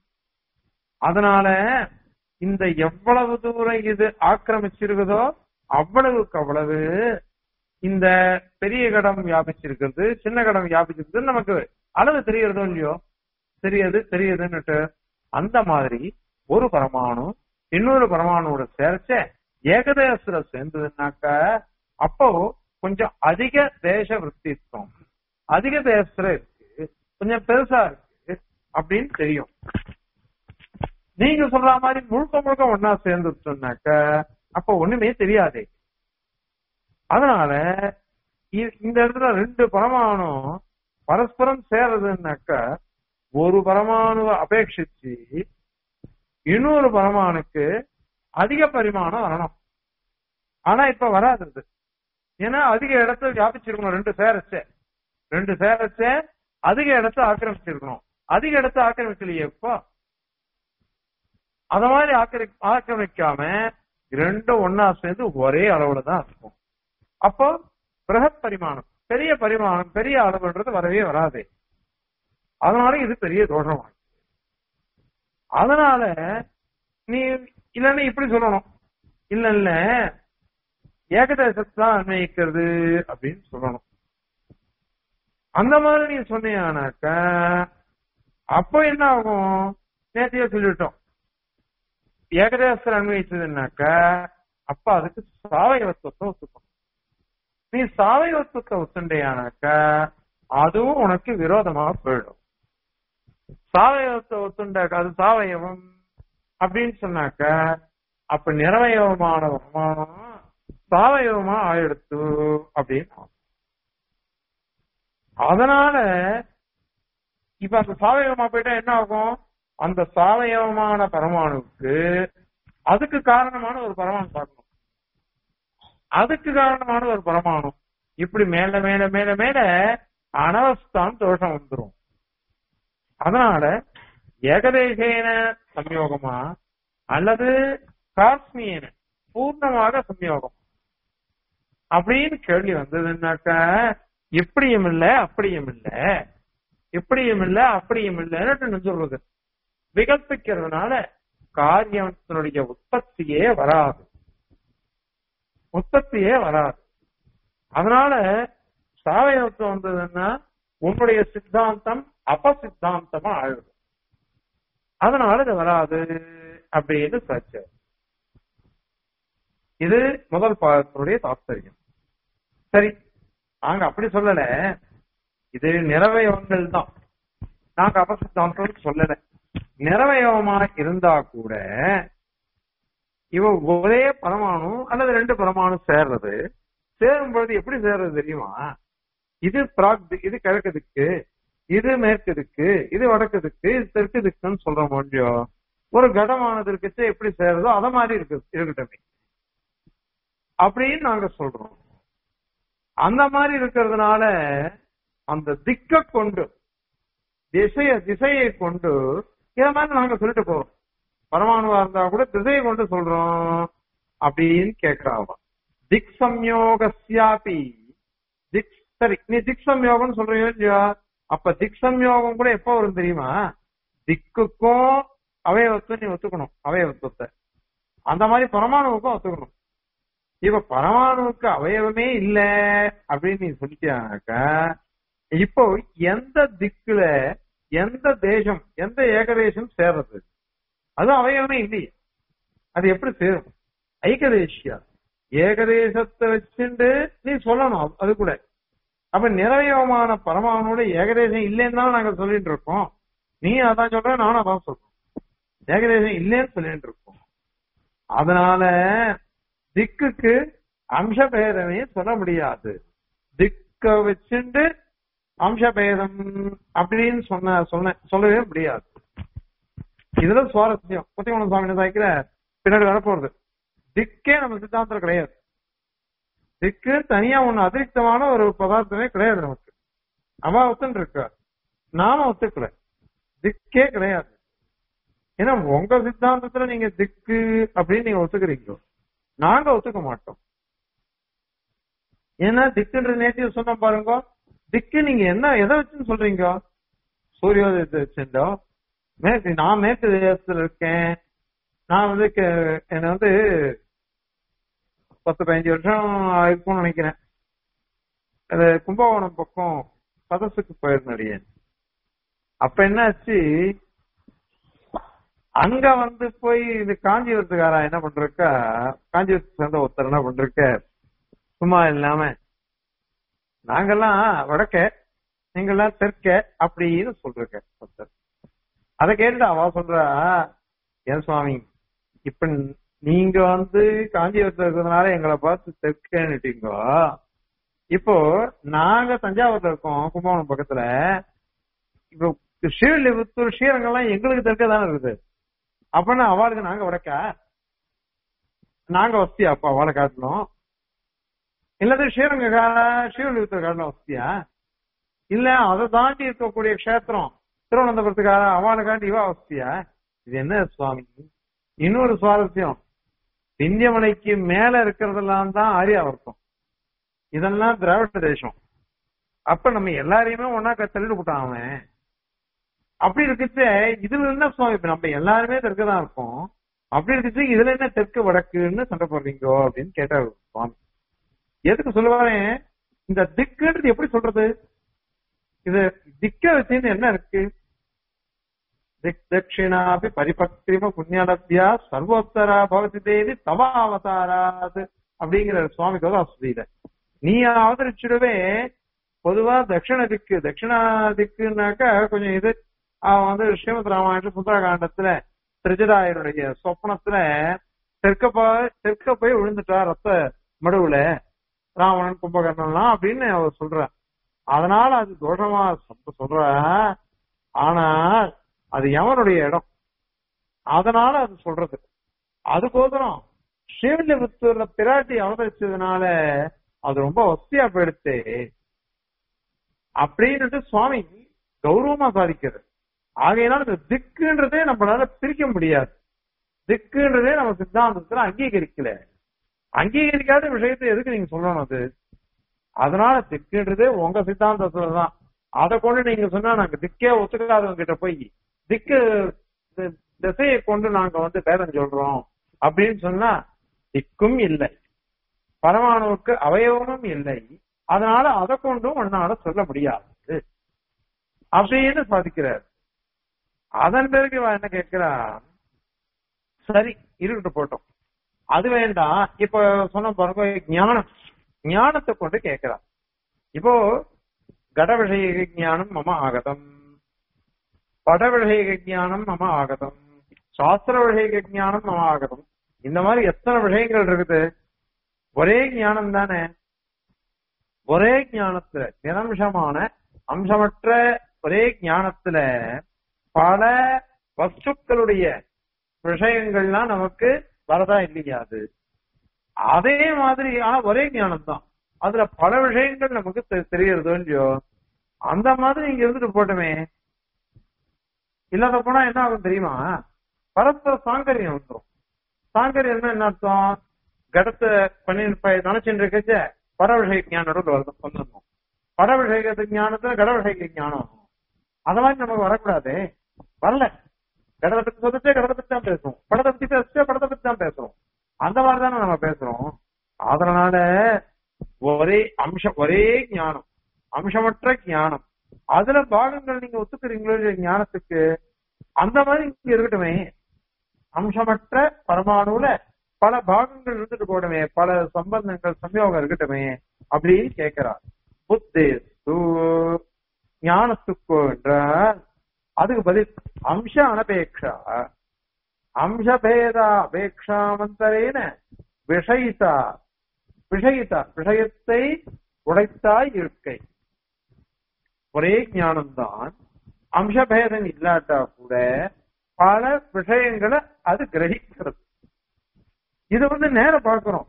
அதனால இந்த எவ்வளவு தூரம் இது ஆக்கிரமிச்சிருக்குதோ அவ்வளவுக்கு அவ்வளவு இந்த பெரிய கடம் வியாபிச்சிருக்கிறது சின்ன கடம் வியாபிச்சிருக்கிறது நமக்கு அளவு தெரியறதோ இல்லையோ தெரியுது தெரியுதுன்னுட்டு அந்த மாதிரி ஒரு பரமாணு இன்னொரு பரமாணுவோட சேர்ச்ச ஏகதேசத்துல சேர்ந்ததுன்னாக்க அப்போ கொஞ்சம் அதிக தேச விற்பித்துவம் அதிக தேசத்துல இருக்கு கொஞ்சம் பெருசா இருக்கு அப்படின்னு தெரியும் நீங்க சொல்ற மாதிரி முழுக்க முழுக்க ஒன்னா சேர்ந்துட்டோம்னாக்க அப்ப ஒண்ணுமே தெரியாதே அதனால இ- இந்த இடத்துல ரெண்டு பரமாணும் பரஸ்பரம் சேர்றதுன்னாக்க ஒரு பரமாணுவை அபேட்சிச்சு இன்னொரு பரமாணுக்கு அதிக பரிமாணம் வரணும் ஆனா இப்ப வராது இது. ஏன்னா அதிக இடத்தை வியாபிச்சிருக்கணும் ரெண்டு சேரச்ச ரெண்டு சேரச்ச அதிக இடத்தை ஆக்கிரமிச்சிருக்கணும் அதிக இடத்தை ஆக்கிரமிக்கலையே இப்போ அத மாதிரி ஆக்கிர ஆக்கிரமிக்காம ரெண்டும் ஒன்னா சேர்ந்து ஒரே அளவுல தான் இருக்கும் அப்போ பிரகத் பரிமாணம் பெரிய பரிமாணம் பெரிய அளவுன்றது வரவே வராது அதனால இது பெரிய தோஷம் அதனால நீ இல்லன்னு இப்படி சொல்லணும் இல்ல இல்ல ஏகதேசத்தை தான் அன்வயிக்கிறது அப்படின்னு சொல்லணும் அந்த மாதிரி நீ சொன்னீங்கன்னாக்க அப்போ என்ன ஆகும் நேத்தியே சொல்லிட்டோம் ஏகதேசத்தில் அன்வயிச்சதுன்னாக்க அப்ப அதுக்கு சாவயவத்துவத்தை ஒத்துக்கணும் நீ சாவயவத்துவத்தை ஒத்துண்டையானாக்க அதுவும் உனக்கு விரோதமா போயிடும் சாவயவத்தை ஒத்துண்டாக்க அது சாவயவம் அப்படின்னு சொன்னாக்க அப்ப நிறவயவமான வருமானம் சாவயவமா ஆயிடுத்து அப்படின்னு ஆகும். அதனால இப்ப அந்த சாவயவமா போயிட்டா என்ன ஆகும் அந்த சாவயவமான பரமாணுவுக்கு அதுக்கு காரணமான ஒரு பரமாணு பார்க்கணும் அதுக்கு காரணமான ஒரு பரமாணு இப்படி மேல மேல மேல மேல அனவஸ்தான் தோஷம் வந்துரும் அதனால ஏகதேசேன சம்யோகமா அல்லது காஸ்மியன பூர்ணமாக சம்யோகம் அப்படின்னு கேள்வி வந்ததுன்னாக்கா இப்படியும் இல்ல அப்படியும் இல்ல இப்படியும் இல்ல அப்படியும் இல்லைன்னு சொல்றது விகல்பிக்கிறதுனால காரியத்தினுடைய உற்பத்தியே வராது உற்பத்தியே வராது அதனால சாவயவத்துவம் வந்ததுன்னா உன்னுடைய சித்தாந்தம் அபசித்தாந்தமா ஆயிடும் அதனால இது வராது அப்படின்னு சர்ச்சை இது முதல் பாகத்தினுடைய தாத்பரியம் சரி நாங்க அப்படி சொல்லல இது நிறவயவங்கள் தான் நாங்க அபசித்தாந்தம் சொல்லல நிறவயவமா இருந்தா கூட இவ ஒரே பரமாணு அல்லது ரெண்டு பரமாணு சேர்றது சேரும் பொழுது எப்படி சேர்றது தெரியுமா இது பிராக் தி- இது கிழக்கு திக்கு இது மேற்கு திக்கு இது வடக்கு திக்கு இது தெற்கு திக்குன்னு சொல்ற முடியும் ஒரு கடமானது இருக்குச்சு எப்படி சேருதோ அத மாதிரி இருக்கு இருக்கட்டுமே அப்படின்னு நாங்க சொல்றோம் அந்த மாதிரி இருக்கிறதுனால அந்த திக்க கொண்டு திசைய திசையை கொண்டு இத மாதிரி நாங்க சொல்லிட்டு போறோம் பரமாணுவா இருந்தா கூட திசையை கொண்டு சொல்றோம் அப்படின்னு கேக்குறாங்க திக் சம்யோகஸ்யாபி திக் சரி நீ திக் சம்யோகம் சொல்றீங்க இல்லையா அப்ப திக் சம்யோகம் கூட எப்ப வரும் தெரியுமா திக்குக்கும் அவயவத்தை நீ ஒத்துக்கணும் அவயவத்துவத்தை அந்த மாதிரி பரமாணுவுக்கும் ஒத்துக்கணும் இப்ப பரமாணுவுக்கு அவயவமே இல்ல அப்படின்னு நீ சொல்லிட்டானாக்கா இப்போ எந்த திக்குல எந்த தேசம் எந்த ஏகதேசம் சேர்றது அது அவயவமே இல்லையே அது எப்படி சேரும் ஐக்கதேசியா ஏகதேசத்தை வச்சுட்டு நீ சொல்லணும் அது- அது கூட அப்ப நிறைவயமான பரமாவனோட ஏகதேசம் இல்லைன்னு தான் நாங்க சொல்லிட்டு இருக்கோம் நீ அதான் சொல்ற நானும் அதான் சொல்றேன் ஏகதேசம் இல்லைன்னு சொல்லிட்டு இருக்கோம் அதனால திக்குக்கு அம்சபேதமே சொல்ல முடியாது திக்க வச்சுட்டு அம்சபேதம் அப்படின்னு சொன்ன சொன்ன சொல்லவே முடியாது இதுல சுவாரஸ்யம் புத்திமன சுவாமி என்ன சாய்க்கிற பின்னாடி வரப்போறது திக்கே நம்ம சித்தாந்தம் கிடையாது திக்கு தனியா ஒண்ணு அதிருப்தமான ஒரு பதார்த்தமே கிடையாது நமக்கு அவ ஒத்துன்னு இருக்க நாம ஒத்துக்கல திக்கே கிடையாது ஏன்னா உங்க சித்தாந்தத்துல நீங்க திக்கு அப்படின்னு நீங்க ஒத்துக்கிறீங்க நாங்க ஒத்துக்க மாட்டோம் ஏன்னா திக்குன்ற நேற்று சொன்ன பாருங்க திக்கு நீங்க என்ன எதை வச்சுன்னு சொல்றீங்க சூரியோதயத்தை வச்சுட்டோ மேற்கு நான் மேற்கு தேசத்துல இருக்கேன் நான் வந்து க- என்னை வந்து பத்து பதினஞ்சு வருஷம் இருக்கும்னு நினைக்கிறேன் அது கும்பகோணம் பக்கம் சதசுக்கு போயிருந்தேன் அப்ப என்னாச்சு அங்க வந்து போய் இது காஞ்சிபுரத்துக்காரா என்ன பண்றக்கா காஞ்சிபுரத்துக்கு சேர்ந்த ஒருத்தர் என்ன பண்றக்க சும்மா இல்லாம நாங்கெல்லாம் வடக்க நீங்கெல்லாம் தெற்க அப்படின்னு சொல்றக்க ஒருத்தர் அதை கேட்டுட்டு அவ சொல்றா ஏன் சுவாமி இப்ப நீங்க வந்து காஞ்சிபுரத்துல இருக்கிறதுனால எங்களை பார்த்து தெற்கன்னுட்டீங்க இப்போ நாங்க தஞ்சாவூர்ல இருக்கோம் கும்பகோணம் பக்கத்துல இப்போ ஸ்ரீவில்லிபுத்தூர் ஸ்ரீரங்கம்லாம் எங்களுக்கு தெற்க தானே இருக்குது அப்பன்னா அவளுக்கு நாங்க வடக்கா நாங்க வசதியா அப்ப அவளை காட்டணும் இல்லது ஸ்ரீரங்க கா- ஸ்ரீவில்லிபுத்தூர் காட்டணும் வசதியா இல்ல அதை தாண்டி இருக்கக்கூடிய க்ஷேத்திரம் திருவனந்தபுரத்துக்கார அவளை காட்டி இவா வசதியா இது என்ன சுவாமி இன்னொரு சுவாரஸ்யம் விந்தியமலைக்கு மேல இருக்கிறதெல்லாம் தான் ஆரியாவர்த்தம் இதெல்லாம் திராவிட தேசம் அப்ப நம்ம எல்லாரையுமே ஒன்னா தள்ளிட்டு போட்டான் அவன் அப்படி இருக்குச்சு இதுல என்ன சுவாமி இப்ப நம்ம எல்லாருமே தெற்கு தான் இருக்கோம் அப்படி இருக்குச்சு இதுல என்ன தெற்கு வடக்குன்னு சண்டை போடுறீங்கோ அப்படின்னு கேட்டார் சுவாமி எதுக்கு சொல்லுவாரே இந்த திக்குன்றது எப்படி சொல்றது இது திக்க வச்சுன்னு என்ன இருக்கு திக் தட்சிணாபி பரிபக்திம புண்ணியலப்தியா சர்வோத்தரா பவதி தேவி தவ அவதாராத் அப்படிங்கிற சுவாமி கதாசுதியில நீ அவதரிச்சிடவே பொதுவா தட்சிண திக்கு தட்சிணா திக்குனாக்கா கொஞ்சம் இது அவன் வந்து ஸ்ரீமத் ராமாயண சுந்தரகாண்டத்துல திருஜராயருடைய சொப்னத்துல தெற்க போய் தெற்க போய் விழுந்துட்டா ரத்த மடுவுல ராவணன் கும்பகர்ணன்லாம் அப்படின்னு அவர் சொல்றார் அதனால அது தோஷமா சொல்ற- சொல்ற ஆனா அது எவனுடைய இடம் அதனால அது சொல்றது அதுக்கோசரம் ஸ்ரீவில்லிபுத்தூர்ல பிராட்டி அவதரிச்சதுனால அது ரொம்ப வசதியா போயிடுச்சு அப்படின்னு சுவாமி கௌரவமா சாதிக்கிறது ஆகையினால இந்த திக்குன்றதே நம்மளால பிரிக்க முடியாது திக்குன்றதே நம்ம சித்தாந்தத்துல அங்கீகரிக்கல அங்கீகரிக்காத விஷயத்தை எதுக்கு நீங்க சொல்லணும் அது அதனால திக்குன்றதே உங்க சித்தாந்தத்துல தான் அதை கொண்டு நீங்க சொன்னா நாங்க திக்கே ஒத்துக்காதவங்க கிட்ட போய் திக்கு தி- திசையை கொண்டு நாங்க வந்து பேதம் சொல்றோம் அப்படின்னு சொன்னா திக்கும் இல்லை பரமாணுவுக்கு அவயவமும் இல்லை அதனால அதை கொண்டும் உன்னால சொல்ல முடியாது அப்படின்னு சாதிக்கிறார் அதன் பிறகு இவன் என்ன கேட்கிறா சரி இருக்கட்டும் போட்டோம் அது வேண்டாம் இப்ப சொன்ன பாருங்க ஞானம் ஞானத்தை கொண்டு கேட்கிறான் இப்போ கட விஷய ஞானம் மம ஆகதம் பட விஷய ஞானம் மம ஆகதம் சாஸ்திர விஷய ஞானம் மம ஆகதம் இந்த மாதிரி எத்தனை விஷயங்கள் இருக்குது ஒரே ஞானம் தானே ஒரே ஞானத்துல நிரம்சமான அம்சமற்ற ஒரே ஞானத்துல பல வஸ்துக்களுடைய விஷயங்கள்லாம் நமக்கு வரதா இல்லையா அது அதே மாதிரி ஆனா ஒரே ஞானம் தான் அதுல பல விஷயங்கள் நமக்கு தெ- தெரியறதோ இல்லையோ அந்த மாதிரி இங்க இருந்துட்டு போட்டுமே இல்லாத போனா என்ன ஆகும் தெரியுமா பரஸ்பர சாங்கரியம் வந்துடும் சாங்கரியம்னா என்ன அர்த்தம் கடத்தை பண்ணி நினைச்சுட்டு இருக்கச்ச பர விஷய ஞானோட வருது வந்துடணும் பட விஷய ஞானத்துல கட விஷய ஞானம் வரணும். அத மாதிரி நமக்கு வரக்கூடாது வரல கடத்தை பத்தி சொல்லிச்சே கடத்தை பத்தி தான் பேசுறோம் படத்தை பத்தி பேசிச்சே படத்தை பத்தி தான் பேசுறோம் அந்த மாதிரி தானே நம்ம பேசுறோம் அதனால ஒரே அம்சம் ஒரே ஞானம் அம்சமற்ற ஞானம் அதுல பாகங்கள் நீங்க ஒத்துக்கிறீங்களோ இல்லையோ ஞானத்துக்கு அந்த மாதிரி இங்க இருக்கட்டுமே அம்சமற்ற பரமாணுல பல பாகங்கள் இருந்துட்டு போடுமே பல சம்பந்தங்கள் சம்யோகம் இருக்கட்டுமே அப்படின்னு கேட்கிறார் புத்தேஸ்து ஞானத்துக்கோ என்றால் அதுக்கு பதில் அம்ச அனபேக்ஷா அம்சபேதா அபேக்ஷாமந்தரேன விஷயிதா விஷயிதா விஷயத்தை உடைத்தாய் இருக்கை ஒரே ஞானம்தான் அம்சபேதம் இல்லாட்டா கூட பல விஷயங்களை அது கிரகிக்கிறது இது வந்து நேர பார்க்கிறோம்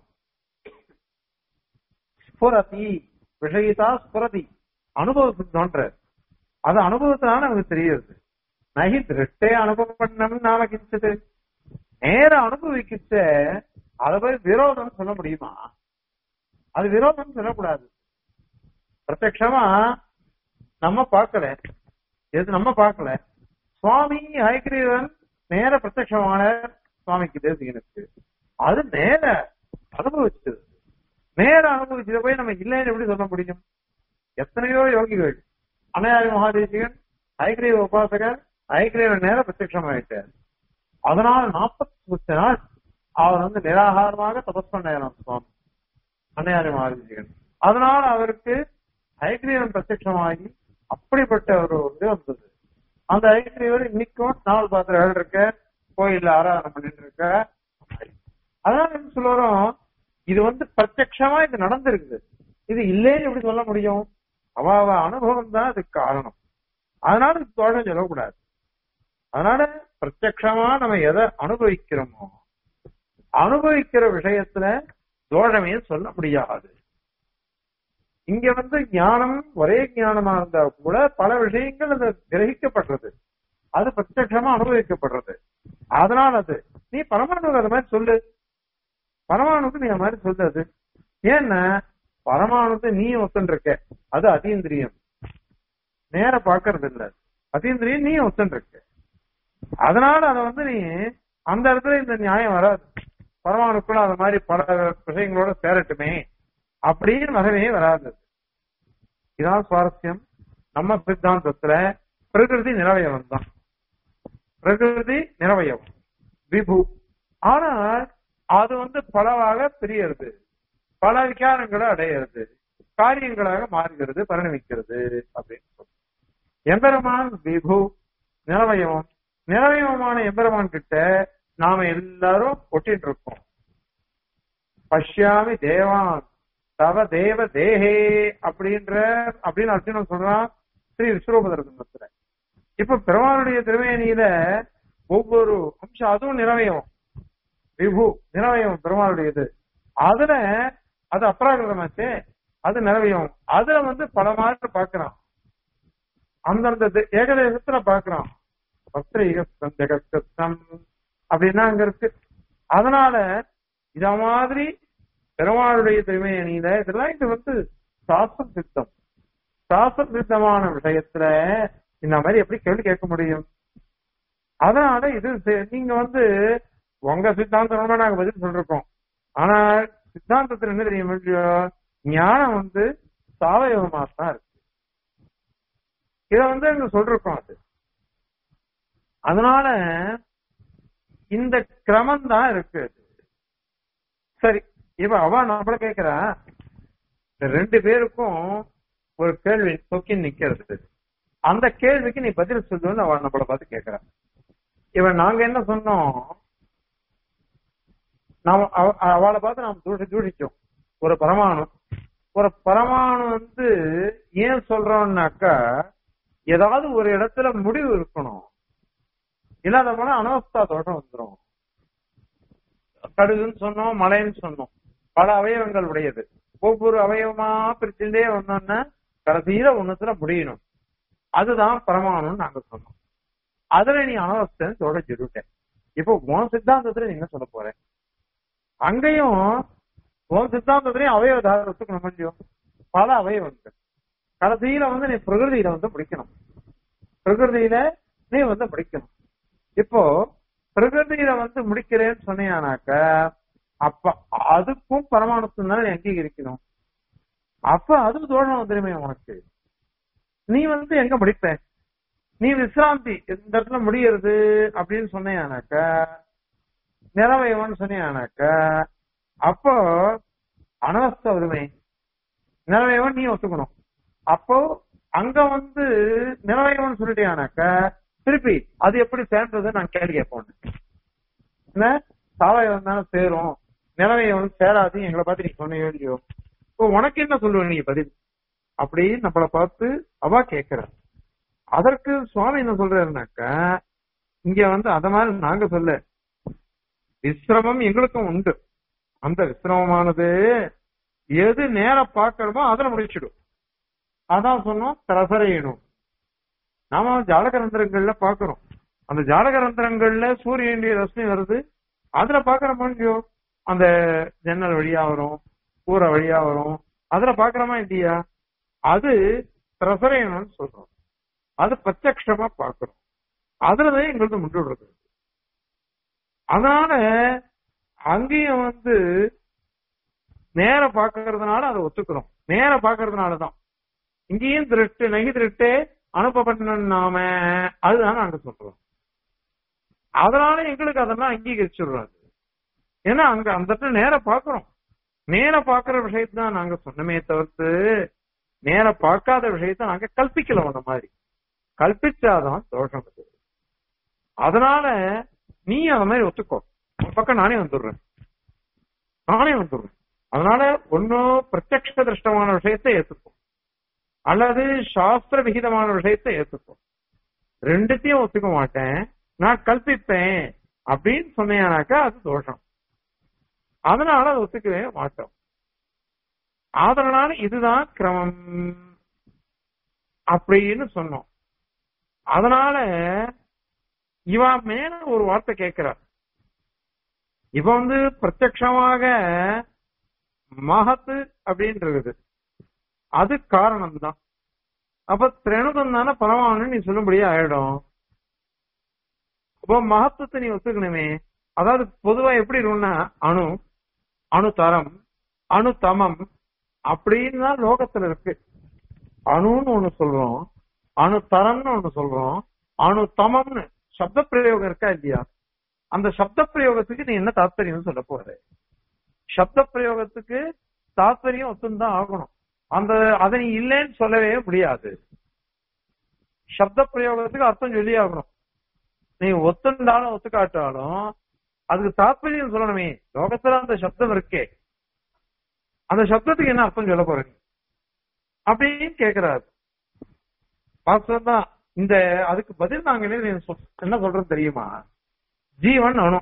ஸ்புரதி விஷயிதா ஸ்புரதி அனுபவத்துக்கு அது அனுபவத்தினால நமக்கு தெரியுது நகி திருஷ்டே அனுபவம் நாம கிஞ்சது நேர அனுபவிக்கிச்ச அதை போய் விரோதம் சொல்ல முடியுமா அது விரோதம் சொல்லக்கூடாது பிரத்யக்ஷமா நம்ம பார்க்கல எது நம்ம பார்க்கல சுவாமி ஹைகிரீவன் நேர பிரத்யக்ஷமான சுவாமிக்கு தேசிகனுக்கு அது நேர அனுபவிச்சது நேர அனுபவிச்சதை போய் நம்ம இல்லைன்னு எப்படி சொல்ல முடியும் எத்தனையோ யோகிகள் அனையாரி மகாதேசிகன் ஐக்கிரீவ உபாசகர் ஐக்கிரீவன் நேர பிரத்யட்சமாயிட்டார் அதனால் நாற்பத்தி நாள் அவர் வந்து நிராகாரமாக தபஸ் பண்ணாராம் சுவாமி அன்னையாரி மகாதேசிகன் அதனால் அவருக்கு ஐக்கிரீவன் பிரத்யட்சமாகி அப்படிப்பட்ட ஒரு இது வந்தது அந்த ஐக்கிரீவர் இன்னைக்கும் நாள் பாத்திரம் இருக்க கோயில்ல ஆராதனை பண்ணிட்டு இருக்க அதனால என்ன சொல்லுறோம் இது வந்து பிரத்யட்சமா இது நடந்திருக்குது இது இல்லைன்னு எப்படி சொல்ல முடியும் அவ அவ அனுபவம் தான் அதுக்கு காரணம் அதனால இது தோஷம் சொல்லக்கூடாது அதனால பிரத்யட்சமா நம்ம எதை அனுபவிக்கிறோமோ அனுபவிக்கிற விஷயத்துல தோஷமே சொல்ல முடியாது இங்க வந்து ஞானம் ஒரே ஞானமா இருந்தா கூட பல விஷயங்கள் அது கிரகிக்கப்படுறது அது பிரத்யட்சமா அனுபவிக்கப்படுறது அதனால அது நீ பரமாணுக்கு அது மாதிரி சொல்லு பரமாணுக்கு நீ அது மாதிரி சொல்லு அது ஏன்னா பரமாணுக்கு நீ ஒத்துன்னு இருக்க அது அதீந்திரியம் நேர பாக்குறது இல்ல அதீந்திரியம் நீ ஒத்துன்னு இருக்க அதனால அத வந்து நீ அந்த இடத்துல இந்த நியாயம் வராது பரமாணுக்குள்ள அது மாதிரி பல விஷயங்களோட சேரட்டுமே அப்படின்னு வரவே வராது இதான் சுவாரஸ்யம் நம்ம சித்தாந்தத்துல பிரகிருதி நிறவயவம் தான் பிரகிருதி நிறவயவம் விபு ஆனால் அது வந்து பலவாக பிரியறது பல விகாரங்களை அடையிறது காரியங்களாக மாறுகிறது பரிணமிக்கிறது அப்படின்னு சொல்லி எம்பெருமான் விபு நிறவயவம் நிறவயவமான எம்பெருமான் கிட்ட நாம எல்லாரும் ஒட்டிட்டு இருக்கோம் பஷ்யாமி தேவான் தவ தேவ தேஹே அப்படின்ற அப்படின்னு அர்ஜுனன் சொல்றான் ஸ்ரீ விஸ்வரூபதர்சனத்துல இப்ப பெருமானுடைய திருமேனியில ஒவ்வொரு அம்சம் அதுவும் நிறவயம் விபு நிறவயம் பெருமாளுடையது அதுல அது அப்ராகிருதமாச்சே அது நிறவயம் அதுல வந்து பல மாதிரி பாக்குறான் அந்தந்த தே- ஏகதேசத்துல பாக்குறோம் பத்திரிகம் ஜெகத்தம் அப்படின்னா அங்க இருக்கு அதனால இத மாதிரி பெருமாளுடைய திருமை அணியில இதெல்லாம் இது வந்து சாஸ்திர சித்தம் சாஸ்திர சித்தமான விஷயத்துல இந்த மாதிரி எப்படி கேள்வி கேட்க முடியும் அதனால இது சே- நீங்க வந்து உங்க சித்தாந்தமா நாங்க பதில் சொல்லிருக்கோம் ஆனா சித்தாந்தத்துல என்ன தெரியும் ஞானம் வந்து சாவயவமா தான் இருக்கு இத வந்து அங்க சொல்லிருக்கோம் அது அதனால இந்த கிரமம் தான் இருக்கு சரி இப்ப அவ நம்மள கேக்குறா இந்த ரெண்டு பேருக்கும் ஒரு கேள்வி தொக்கி நிக்கிறது அந்த கேள்விக்கு நீ பதில் சொல்லுன்னு அவ நம்மள பார்த்து கேக்குறா இவன் நாங்க என்ன சொன்னோம் நாம அவ- அவளை பார்த்து நாம் தூஷி தூஷிச்சோம் ஒரு பரமாணு ஒரு பரமாணு வந்து ஏன் சொல்றோம்னாக்கா ஏதாவது ஒரு இடத்துல முடிவு இருக்கணும் இல்லாத போனா அனவஸ்தா தோட்டம் வந்துடும் கடுகுன்னு சொன்னோம் மலைன்னு சொன்னோம் பல அவயவங்கள் உடையது ஒவ்வொரு அவயவமா பிரிச்சுட்டே வந்தோம்னா கடைசியில ஒண்ணுத்துல முடியணும் அதுதான் பரமாணுன்னு நாங்க சொன்னோம் அதுல நீ அனவஸ்தன்னு சொல்ல சொல்லிட்டேன் இப்போ உன் சித்தாந்தத்துல நீ என்ன சொல்ல போற அங்கேயும் உன் சித்தாந்தத்திலையும் அவயவ தாரத்துக்கு நம்ம இல்லையோ பல அவயவங்கள் கடைசியில வந்து நீ பிரகிருதியில வந்து முடிக்கணும் பிரகிருதியில நீ வந்து முடிக்கணும் இப்போ பிரகிருதியில வந்து முடிக்கிறேன்னு சொன்னீங்கன்னாக்க அப்ப அதுக்கும் பரமாணுக்கும் தானே நீ அங்கீகரிக்கணும் அப்ப அது தோழம் தெரியுமே உனக்கு நீ வந்து எங்க முடிப்ப நீ விசிராந்தி இந்த இடத்துல முடியறது அப்படின்னு சொன்னீங்கன்னாக்க நிறவயவன் சொன்னீங்கன்னாக்க அப்போ அனவஸ்த உரிமை நிறவயவன் நீ ஒத்துக்கணும் அப்போ அங்க வந்து நிறவயவன் சொல்லிட்டியானாக்க திருப்பி அது எப்படி சேர்ந்தது நான் கேள்வி கேட்போம் என்ன சாவயவன் தானே சேரும் நிறவயவன் சேராது எங்களை பார்த்து நீ சொன்ன இல்லையோ இப்போ உனக்கு என்ன சொல்லுவ நீ பதில் அப்படி நம்மள பார்த்து அவ கேட்கிற அதற்கு சுவாமி என்ன சொல்றாருனாக்க இங்க வந்து அத மாதிரி நாங்க சொல்ல விசிரமம் எங்களுக்கும் உண்டு அந்த விசிரமமானது எது நேர பார்க்கணுமோ அதுல முடிச்சிடும் அதான் சொன்னோம் திரசரையணும் நாம ஜாலகரந்திரங்கள்ல பாக்குறோம் அந்த ஜாலகரந்திரங்கள்ல சூரியனுடைய ரஷ்மி வருது அதுல பாக்குறோமா இல்லையோ அந்த ஜன்னல் வழியா வரும் கூரை வழியா வரும் அதுல பாக்குறோமா இல்லையா அது திரசரையணும்னு சொல்றோம் அது பிரத்யக்ஷமா பாக்குறோம் அதுலதான் எங்களுக்கு முண்டு விடுறது அதனால அங்கேயும் வந்து நேர பாக்குறதுனால அதை ஒத்துக்கிறோம் நேர பாக்குறதுனாலதான் இங்கேயும் திருட்டு நகி திருட்டு அனுப்பப்பட்ட நாம அதுதான் நாங்க சொல்றோம் அதனால எங்களுக்கு அதெல்லாம் அங்கீகரிச்சுடுறாரு ஏன்னா அங்க அந்த இடத்துல நேர பாக்குறோம் நேர பாக்குற விஷயத்தை தான் நாங்க சொன்னமே தவிர்த்து நேர பார்க்காத விஷயத்த நாங்க கல்பிக்கல அந்த மாதிரி கல்பிச்சாதான் தோஷம் அது அதனால நீ அந்த மாதிரி ஒத்துக்கோ உன் பக்கம் நானே வந்துடுறேன் நானே வந்துடுறேன் அதனால ஒன்னும் பிரத்யக்ஷ திருஷ்டமான விஷயத்தை ஏத்துக்கும் அல்லது சாஸ்திர விகிதமான விஷயத்தை ஏத்துக்கும் ரெண்டுத்தையும் ஒத்துக்க மாட்டேன் நான் கல்பிப்பேன் அப்படின்னு சொன்னேனாக்கா அது தோஷம் அதனால அதை ஒத்துக்கவே மாட்டோம் அதனால இதுதான் கிரமம் அப்படின்னு சொன்னோம் அதனால இவ மேல ஒரு வார்த்தை கேட்கிறார் இவ வந்து பிரத்யக்ஷமாக மகத்து அப்படின்றது அது காரணம் தான் அப்ப திரணுதம் தானே பரமானு நீ சொல்லும்படியே ஆயிடும் அப்போ மகத்துவத்தை நீ ஒத்துக்கணுமே அதாவது பொதுவா எப்படி இருக்கும்னா அணு அணு தரம் அணு தமம் அப்படின்னு தான் லோகத்துல இருக்கு அணுன்னு ஒண்ணு சொல்றோம் அணு தரம்னு ஒண்ணு சொல்றோம் அணு தமம்னு சப்த பிரயோகம் இருக்கா இல்லையா அந்த சப்த பிரயோகத்துக்கு நீ என்ன தாத்பரியம் சொல்ல போற சப்த பிரயோகத்துக்கு தாத்பரியம் ஒத்துந்தான் ஆகணும் அந்த அதை நீ இல்லைன்னு சொல்லவே முடியாது சப்த பிரயோகத்துக்கு அர்த்தம் சொல்லி ஆகணும் நீ ஒத்துண்டாலும் ஒத்துக்காட்டாலும் அதுக்கு தாத்பரியம் சொல்லணுமே லோகத்துல அந்த சப்தம் இருக்கே அந்த சப்தத்துக்கு என்ன அர்த்தம் சொல்ல போறீங்க அப்படின்னு கேக்குறாரு வாஸ்தவம் தான் இந்த அதுக்கு பதில் நாங்க என்ன சொல்- என்ன சொல்றோம் தெரியுமா ஜீவன் அணு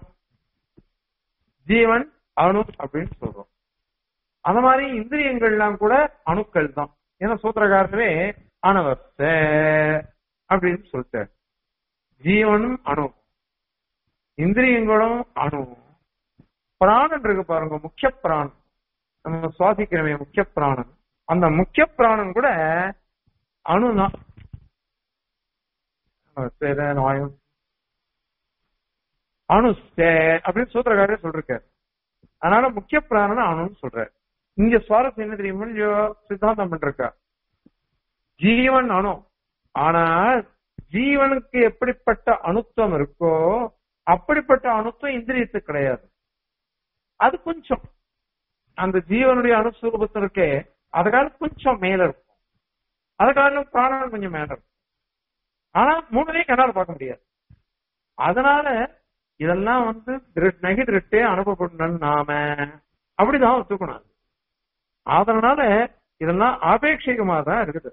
ஜீவன் அணு அப்படின்னு சொல்றோம் அந்த மாதிரி இந்திரியங்கள்லாம் கூட அணுக்கள் தான் ஏன்னா சூத்திரகாரரே அனவஸ்த அப்படின்னு சொல்லிட்டார் ஜீவனும் அணு இந்திரியங்களும் அணு பிராணன் இருக்கு பாருங்க முக்கிய பிராணன் நம்ம சுவாசிக்கிறவே முக்கிய பிராணன் அந்த முக்கிய பிராணன் கூட அணுதான் வாயும் அணு அப்படின்னு சூத்திரக்காரர் சொல்றாரு அதனால முக்கிய பிராணன் அணுன்னு சொல்றாரு இங்க சுவாரஸ்யம் என்ன தெரியுமா இல்லையோ சித்தாந்தம் பண்றக்கா ஜீவன் அணு ஆனா ஜீவனுக்கு எப்படிப்பட்ட அணுத்துவம் இருக்கோ அப்படிப்பட்ட அணுத்துவம் இந்திரியத்துக்கு கிடையாது அது கொஞ்சம் அந்த ஜீவனுடைய அணுஸ்வரூபத்தில் இருக்கே அதுக்காக கொஞ்சம் மேல இருக்கும் அதுக்காக பிராணம் கொஞ்சம் மேல இருக்கும் ஆனா மூணுலையும் கண்ணால பார்க்க முடியாது அதனால இதெல்லாம் வந்து நகி திருட்டே அனுப்பப்படணும் நாம அப்படிதான் ஒத்துக்கணும் அதனால இதெல்லாம் ஆபேட்சிகமா தான் இருக்குது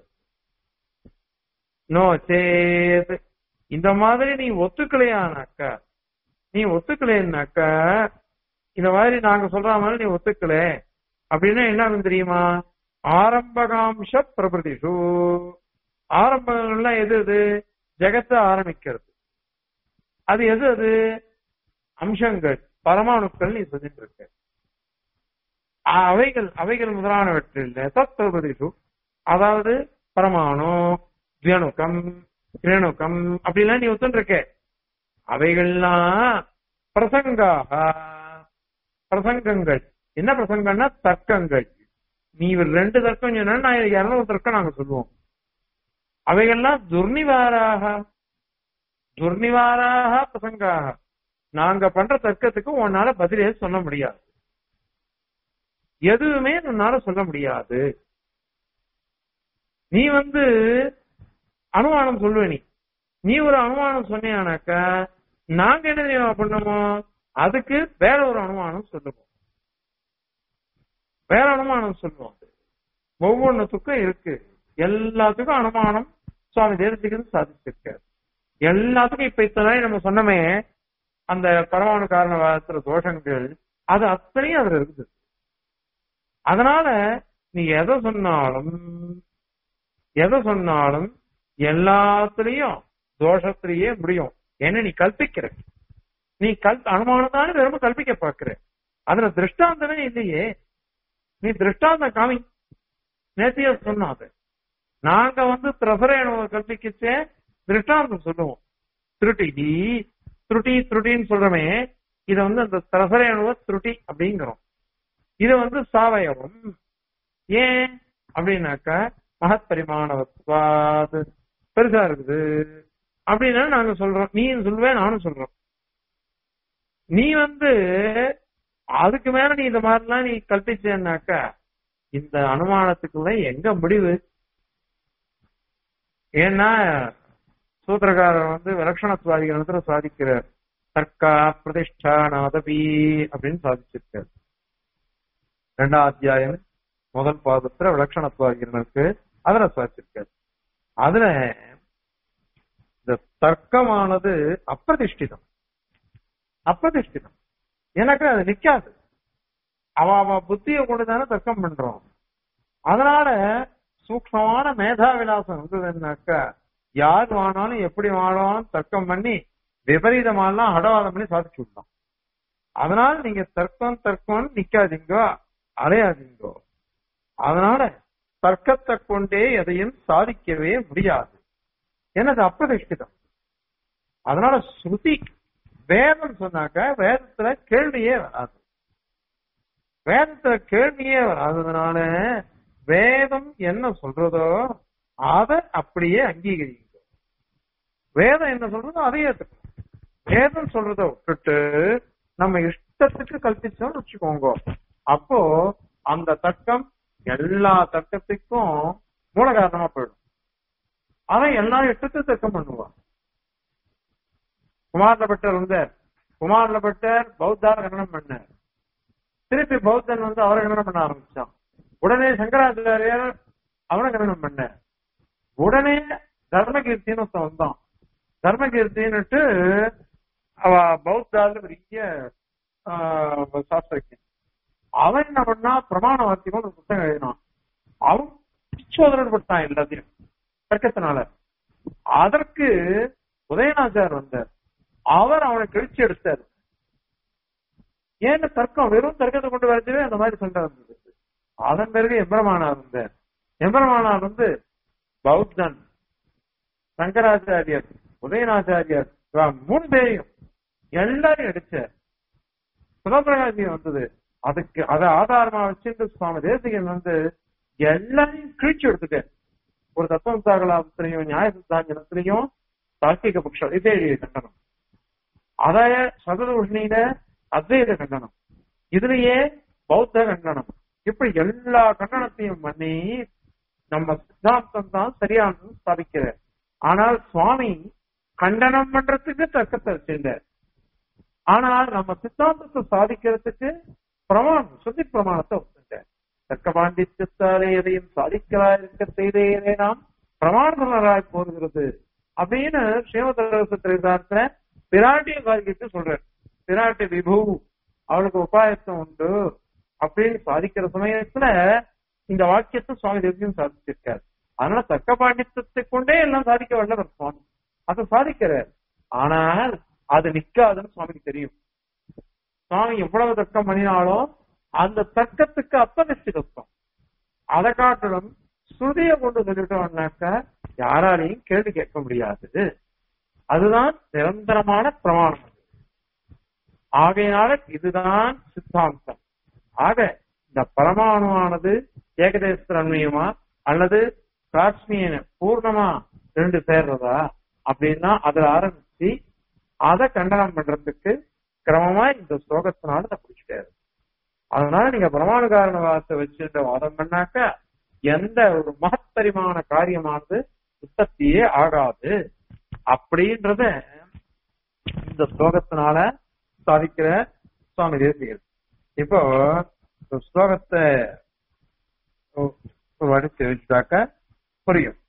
நோ சேத் இந்த மாதிரி நீ ஒத்துக்கலையானாக்கா நீ ஒத்துக்கலைன்னாக்கா இந்த மாதிரி நாங்க சொல்ற மாதிரி நீ ஒத்துக்கல அப்படின்னா என்ன ஆகும் தெரியுமா ஆரம்பகாம்ச பிரபதிஷு ஆரம்பங்கள்லாம் எது அது ஜெகத்தை ஆரம்பிக்கிறது அது எது அது அம்சங்கள் பரமாணுக்கள் நீ சொல்லிட்டு இருக்க அவைகள் அவைகள் முதலானவற்றில் சத் பிரபதிஷு அதாவது பரமாணு தியணுக்கம் கிரணுக்கம் அப்படிலாம் நீ ஒத்துன்னு இருக்க அவைகள்லாம் பிரசங்காக பிரசங்கங்கள் என்ன பிரசங்கம்னா தர்க்கங்கள் நீ ஒரு ரெண்டு தர்க்கம் சொன்னா நான் இருநூறு தர்க்கம் நாங்க சொல்லுவோம் அவைகள்லாம் துர்நிவாராக துர்நிவாராக பிரசங்காக நாங்க பண்ற தர்க்கத்துக்கு உன்னால பதிலே சொல்ல முடியாது எதுவுமே உன்னால சொல்ல முடியாது நீ வந்து அனுமானம் சொல்லுவ நீ நீ ஒரு அனுமானம் சொன்னியானாக்கா நாங்க என்ன தெரியுமா பண்ணுவோம் அதுக்கு வேற ஒரு அனுமானம் சொல்லுவோம் வேற அனுமானம் சொல்லுவோம் ஒவ்வொன்றுத்துக்கும் இருக்கு எல்லாத்துக்கும் அனுமானம் சுவாமி தேவத்துக்கு சாதிச்சிருக்காரு எல்லாத்துக்கும் இப்ப இத்தனை நம்ம சொன்னமே அந்த பரமாணு காரணவாதத்துல தோஷங்கள் அது அத்தனையும் அதுல இருக்குது அதனால நீ எதை சொன்னாலும் எதை சொன்னாலும் எல்லாத்துலயும் தோஷத்திலேயே முடியும் என்ன நீ கல்பிக்கிற நீ கல் அனுமானம் தானே வெறும் கல்பிக்க பாக்குற அதுல திருஷ்டாந்தமே இல்லையே நீ திருஷ்டாந்தம் காமி நேத்திய சொன்னோம் அது நாங்க வந்து பிரசரேணுவை கல்பிக்கச்சே திருஷ்டாந்தம் சொல்லுவோம் திருட்டி திருட்டி திருட்டின்னு சொல்றமே இத வந்து அந்த பிரசரேணுவ திருட்டி அப்படிங்கிறோம் இது வந்து சாவயவம் ஏன் அப்படின்னாக்க மகத் பரிமாணவத்வாது பெருசா இருக்குது அப்படின்னா நாங்க சொல்றோம் நீ சொல்லுவேன் நானும் சொல்றோம் நீ வந்து அதுக்கு மேல நீ இந்த மாதிரிலாம் நீ கல்பிச்சேன்னாக்கா இந்த அனுமானத்துக்குள்ள எங்க முடிவு ஏன்னா சூத்திரக்காரர் வந்து விலட்சணத்துவாதிகள் சாதிக்கிறார் தர்க்கா பிரதிஷ்டா நாதபி அப்படின்னு சாதிச்சிருக்கார் ரெண்டாம் அத்தியாயம் முதல் பாதத்துல விலட்சணத்துவாதிகளுக்கு அதுல சாதிச்சிருக்காரு அதுல இந்த தர்க்கமானது அப்பிரதிஷ்டிதம் அப்பிரதிஷ்டிதம் எனக்கு அது நிக்காது அவ அவ புத்தியை கொண்டுதானே தர்க்கம் பண்றோம் அதனால சூக்மமான மேதா விலாசம் இருந்ததுன்னாக்கா யார் வானாலும் எப்படி வாழாலும் தர்க்கம் பண்ணி விபரீதமாலாம் அடவாதம் பண்ணி சாதிச்சு விடலாம் அதனால நீங்க தர்க்கம் தர்க்கம் நிக்காதீங்கோ அலையாதீங்கோ அதனால தர்க்கத்தை கொண்டே எதையும் சாதிக்கவே முடியாது எனது அப்பிரதிஷ்டிதம் அதனால ஸ்ருதி வேதம் சொன்னாக்க வேதத்துல கேள்வியே வராது வேதத்துல கேள்வியே வராததுனால வேதம் என்ன சொல்றதோ அதை அப்படியே அங்கீகரிங்க வேதம் என்ன சொல்றதோ அதை ஏத்துக்கணும் வேதம் சொல்றத விட்டுட்டு நம்ம இஷ்டத்துக்கு கல்பிச்சோம்னு வச்சுக்கோங்க அப்போ அந்த தர்க்கம் எல்லா தர்க்கத்துக்கும் மூல காரணமா போயிடும் அவன் எல்லா இஷ்டத்தையும் தர்க்கம் பண்ணுவான் குமார்ல பட்டர் வந்தார் குமார்ல பட்டர் பௌத்தார கண்டனம் பண்ணார் திருப்பி பௌத்தன் வந்து அவரை கண்டனம் பண்ண ஆரம்பிச்சான் உடனே சங்கராச்சாரியர் அவனை கண்டனம் பண்ணார் உடனே தர்மகீர்த்தின்னு ஒருத்தன் வந்தான் தர்மகீர்த்தின்னுட்டு அவ பௌத்தால பெரிய சாஸ்திரஜன் அவன் என்ன பண்ணா பிரமாண வார்த்தைகள் ஒரு புத்தகம் எழுதினான் அவன் சோதனை பட்டான் எல்லாத்தையும் தர்க்கத்தினால அதற்கு உதயநாச்சார் வந்தார் அவர் அவனை கிழிச்சு எடுத்தார் ஏன்னு தர்க்கம் வெறும் தர்க்கத்தை கொண்டு வரச்சவே அந்த மாதிரி சண்டை வந்தது அதன் பிறகு எம்பெருமானார் வந்தார் எம்பெருமானார் வந்து பௌத்தன் சங்கராச்சாரியர் உதயநாச்சாரியர் இவன் மூணு பேரையும் எல்லாரையும் அடிச்சார் சிவபிரகாசியம் வந்தது அதுக்கு அதை ஆதாரமா வச்சுட்டு சுவாமி தேசிகன் வந்து எல்லாரையும் கிழிச்சு எடுத்துட்டார் ஒரு தத்துவம் சாகலாத்திலையும் நியாய சித்தாஞ்சனத்திலையும் தார்க்கிக பட்சம் இதே கண்டனம் அதைய சததூஷணியில அத்வைத கண்டனம் இதுலயே பௌத்த கண்டனம் இப்படி எல்லா கண்டனத்தையும் பண்ணி நம்ம சித்தாந்தம் தான் சரியானது ஸ்தாபிக்கிறார் ஆனால் சுவாமி கண்டனம் பண்றதுக்கு தர்க்கத்தை வச்சிருந்தார் ஆனால் நம்ம சித்தாந்தத்தை சாதிக்கிறதுக்கு பிரமாணம் சுத்தி பிரமாணத்தை ஒத்துட்டார் தர்க்க பாண்டித்யத்தாலே எதையும் சாதிக்கிறா இருக்க செய்தே நாம் பிரமாணராய் போகிறது அப்படின்னு ஸ்ரீமத பிராட்டிய காரிக்கிட்டு சொல்றார் பிராட்டி விபு அவளுக்கு உபாயத்தம் உண்டு அப்படின்னு சாதிக்கிற சமயத்துல இந்த வாக்கியத்தை சுவாமி தேசியம் சாதிச்சிருக்காரு அதனால தர்க்க பாண்டித்தத்தை கொண்டே எல்லாம் சாதிக்க வல்லவர் சுவாமி அதை சாதிக்கிறார் ஆனால் அது நிக்காதுன்னு சுவாமிக்கு தெரியும் சுவாமி எவ்வளவு தர்க்கம் பண்ணினாலும் அந்த தர்க்கத்துக்கு அப்பனிஷ்டிதத்துவம் அதை காட்டிலும் ஸ்ருதியை கொண்டு சொல்லிட்டோம்னாக்கா யாராலையும் கேள்வி கேட்க முடியாது அதுதான் நிரந்தரமான பிரமாணம் ஆகையினால இதுதான் சித்தாந்தம் ஆக இந்த பரமாணுவானது ஏகதேசன்மையுமா அல்லது காஷ்மீர பூர்ணமா ரெண்டு சேர்றதா அப்படின்னா அதுல ஆரம்பிச்சு அதை கண்டனம் பண்றதுக்கு கிரமமா இந்த ஸ்லோகத்தினால அதை பிடிச்சிட்டாரு அதனால நீங்க பிரமாண காரணவாதத்தை வச்சுட்டு வாதம் பண்ணாக்க எந்த ஒரு மகத்தரிமான காரியமானது உற்பத்தியே ஆகாது அப்படின்றத இந்த ஸ்லோகத்தினால சாதிக்கிற சுவாமி தேசிகர் இப்போ இந்த ஸ்லோகத்தை ஒரு வாட்டி தெரிவிச்சாக்க புரியும்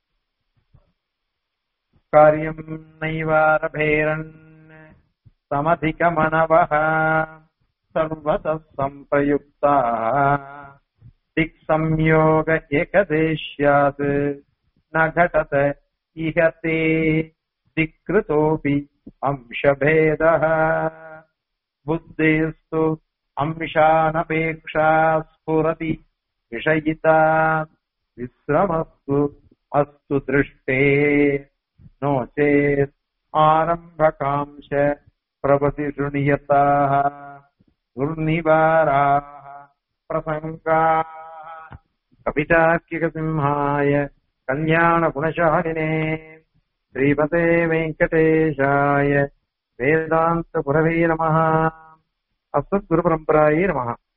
காரியம் நைவாரபேரன் சமதிகமனவः सर्वतः सम्प्रयुक्ता दिक् संयोग एकदेश्यात् न घटत इह ते दिक्कृतोऽपि अंशभेदः बुद्धेस्तु अंशानपेक्षा स्फुरति विषयिता विश्रमस्तु अस्तु दृष्टे नो चेत् आरम्भकांश प्रभृति शृणीयताः दुर्निवाराः प्रसङ्गाः कपितार्किकसिंहाय कल्याणगुणशालिने श्रीपते वेङ्कटेशाय वेदान्तपुरवे नमः अस्मद्गुरुपरम्परायै नमः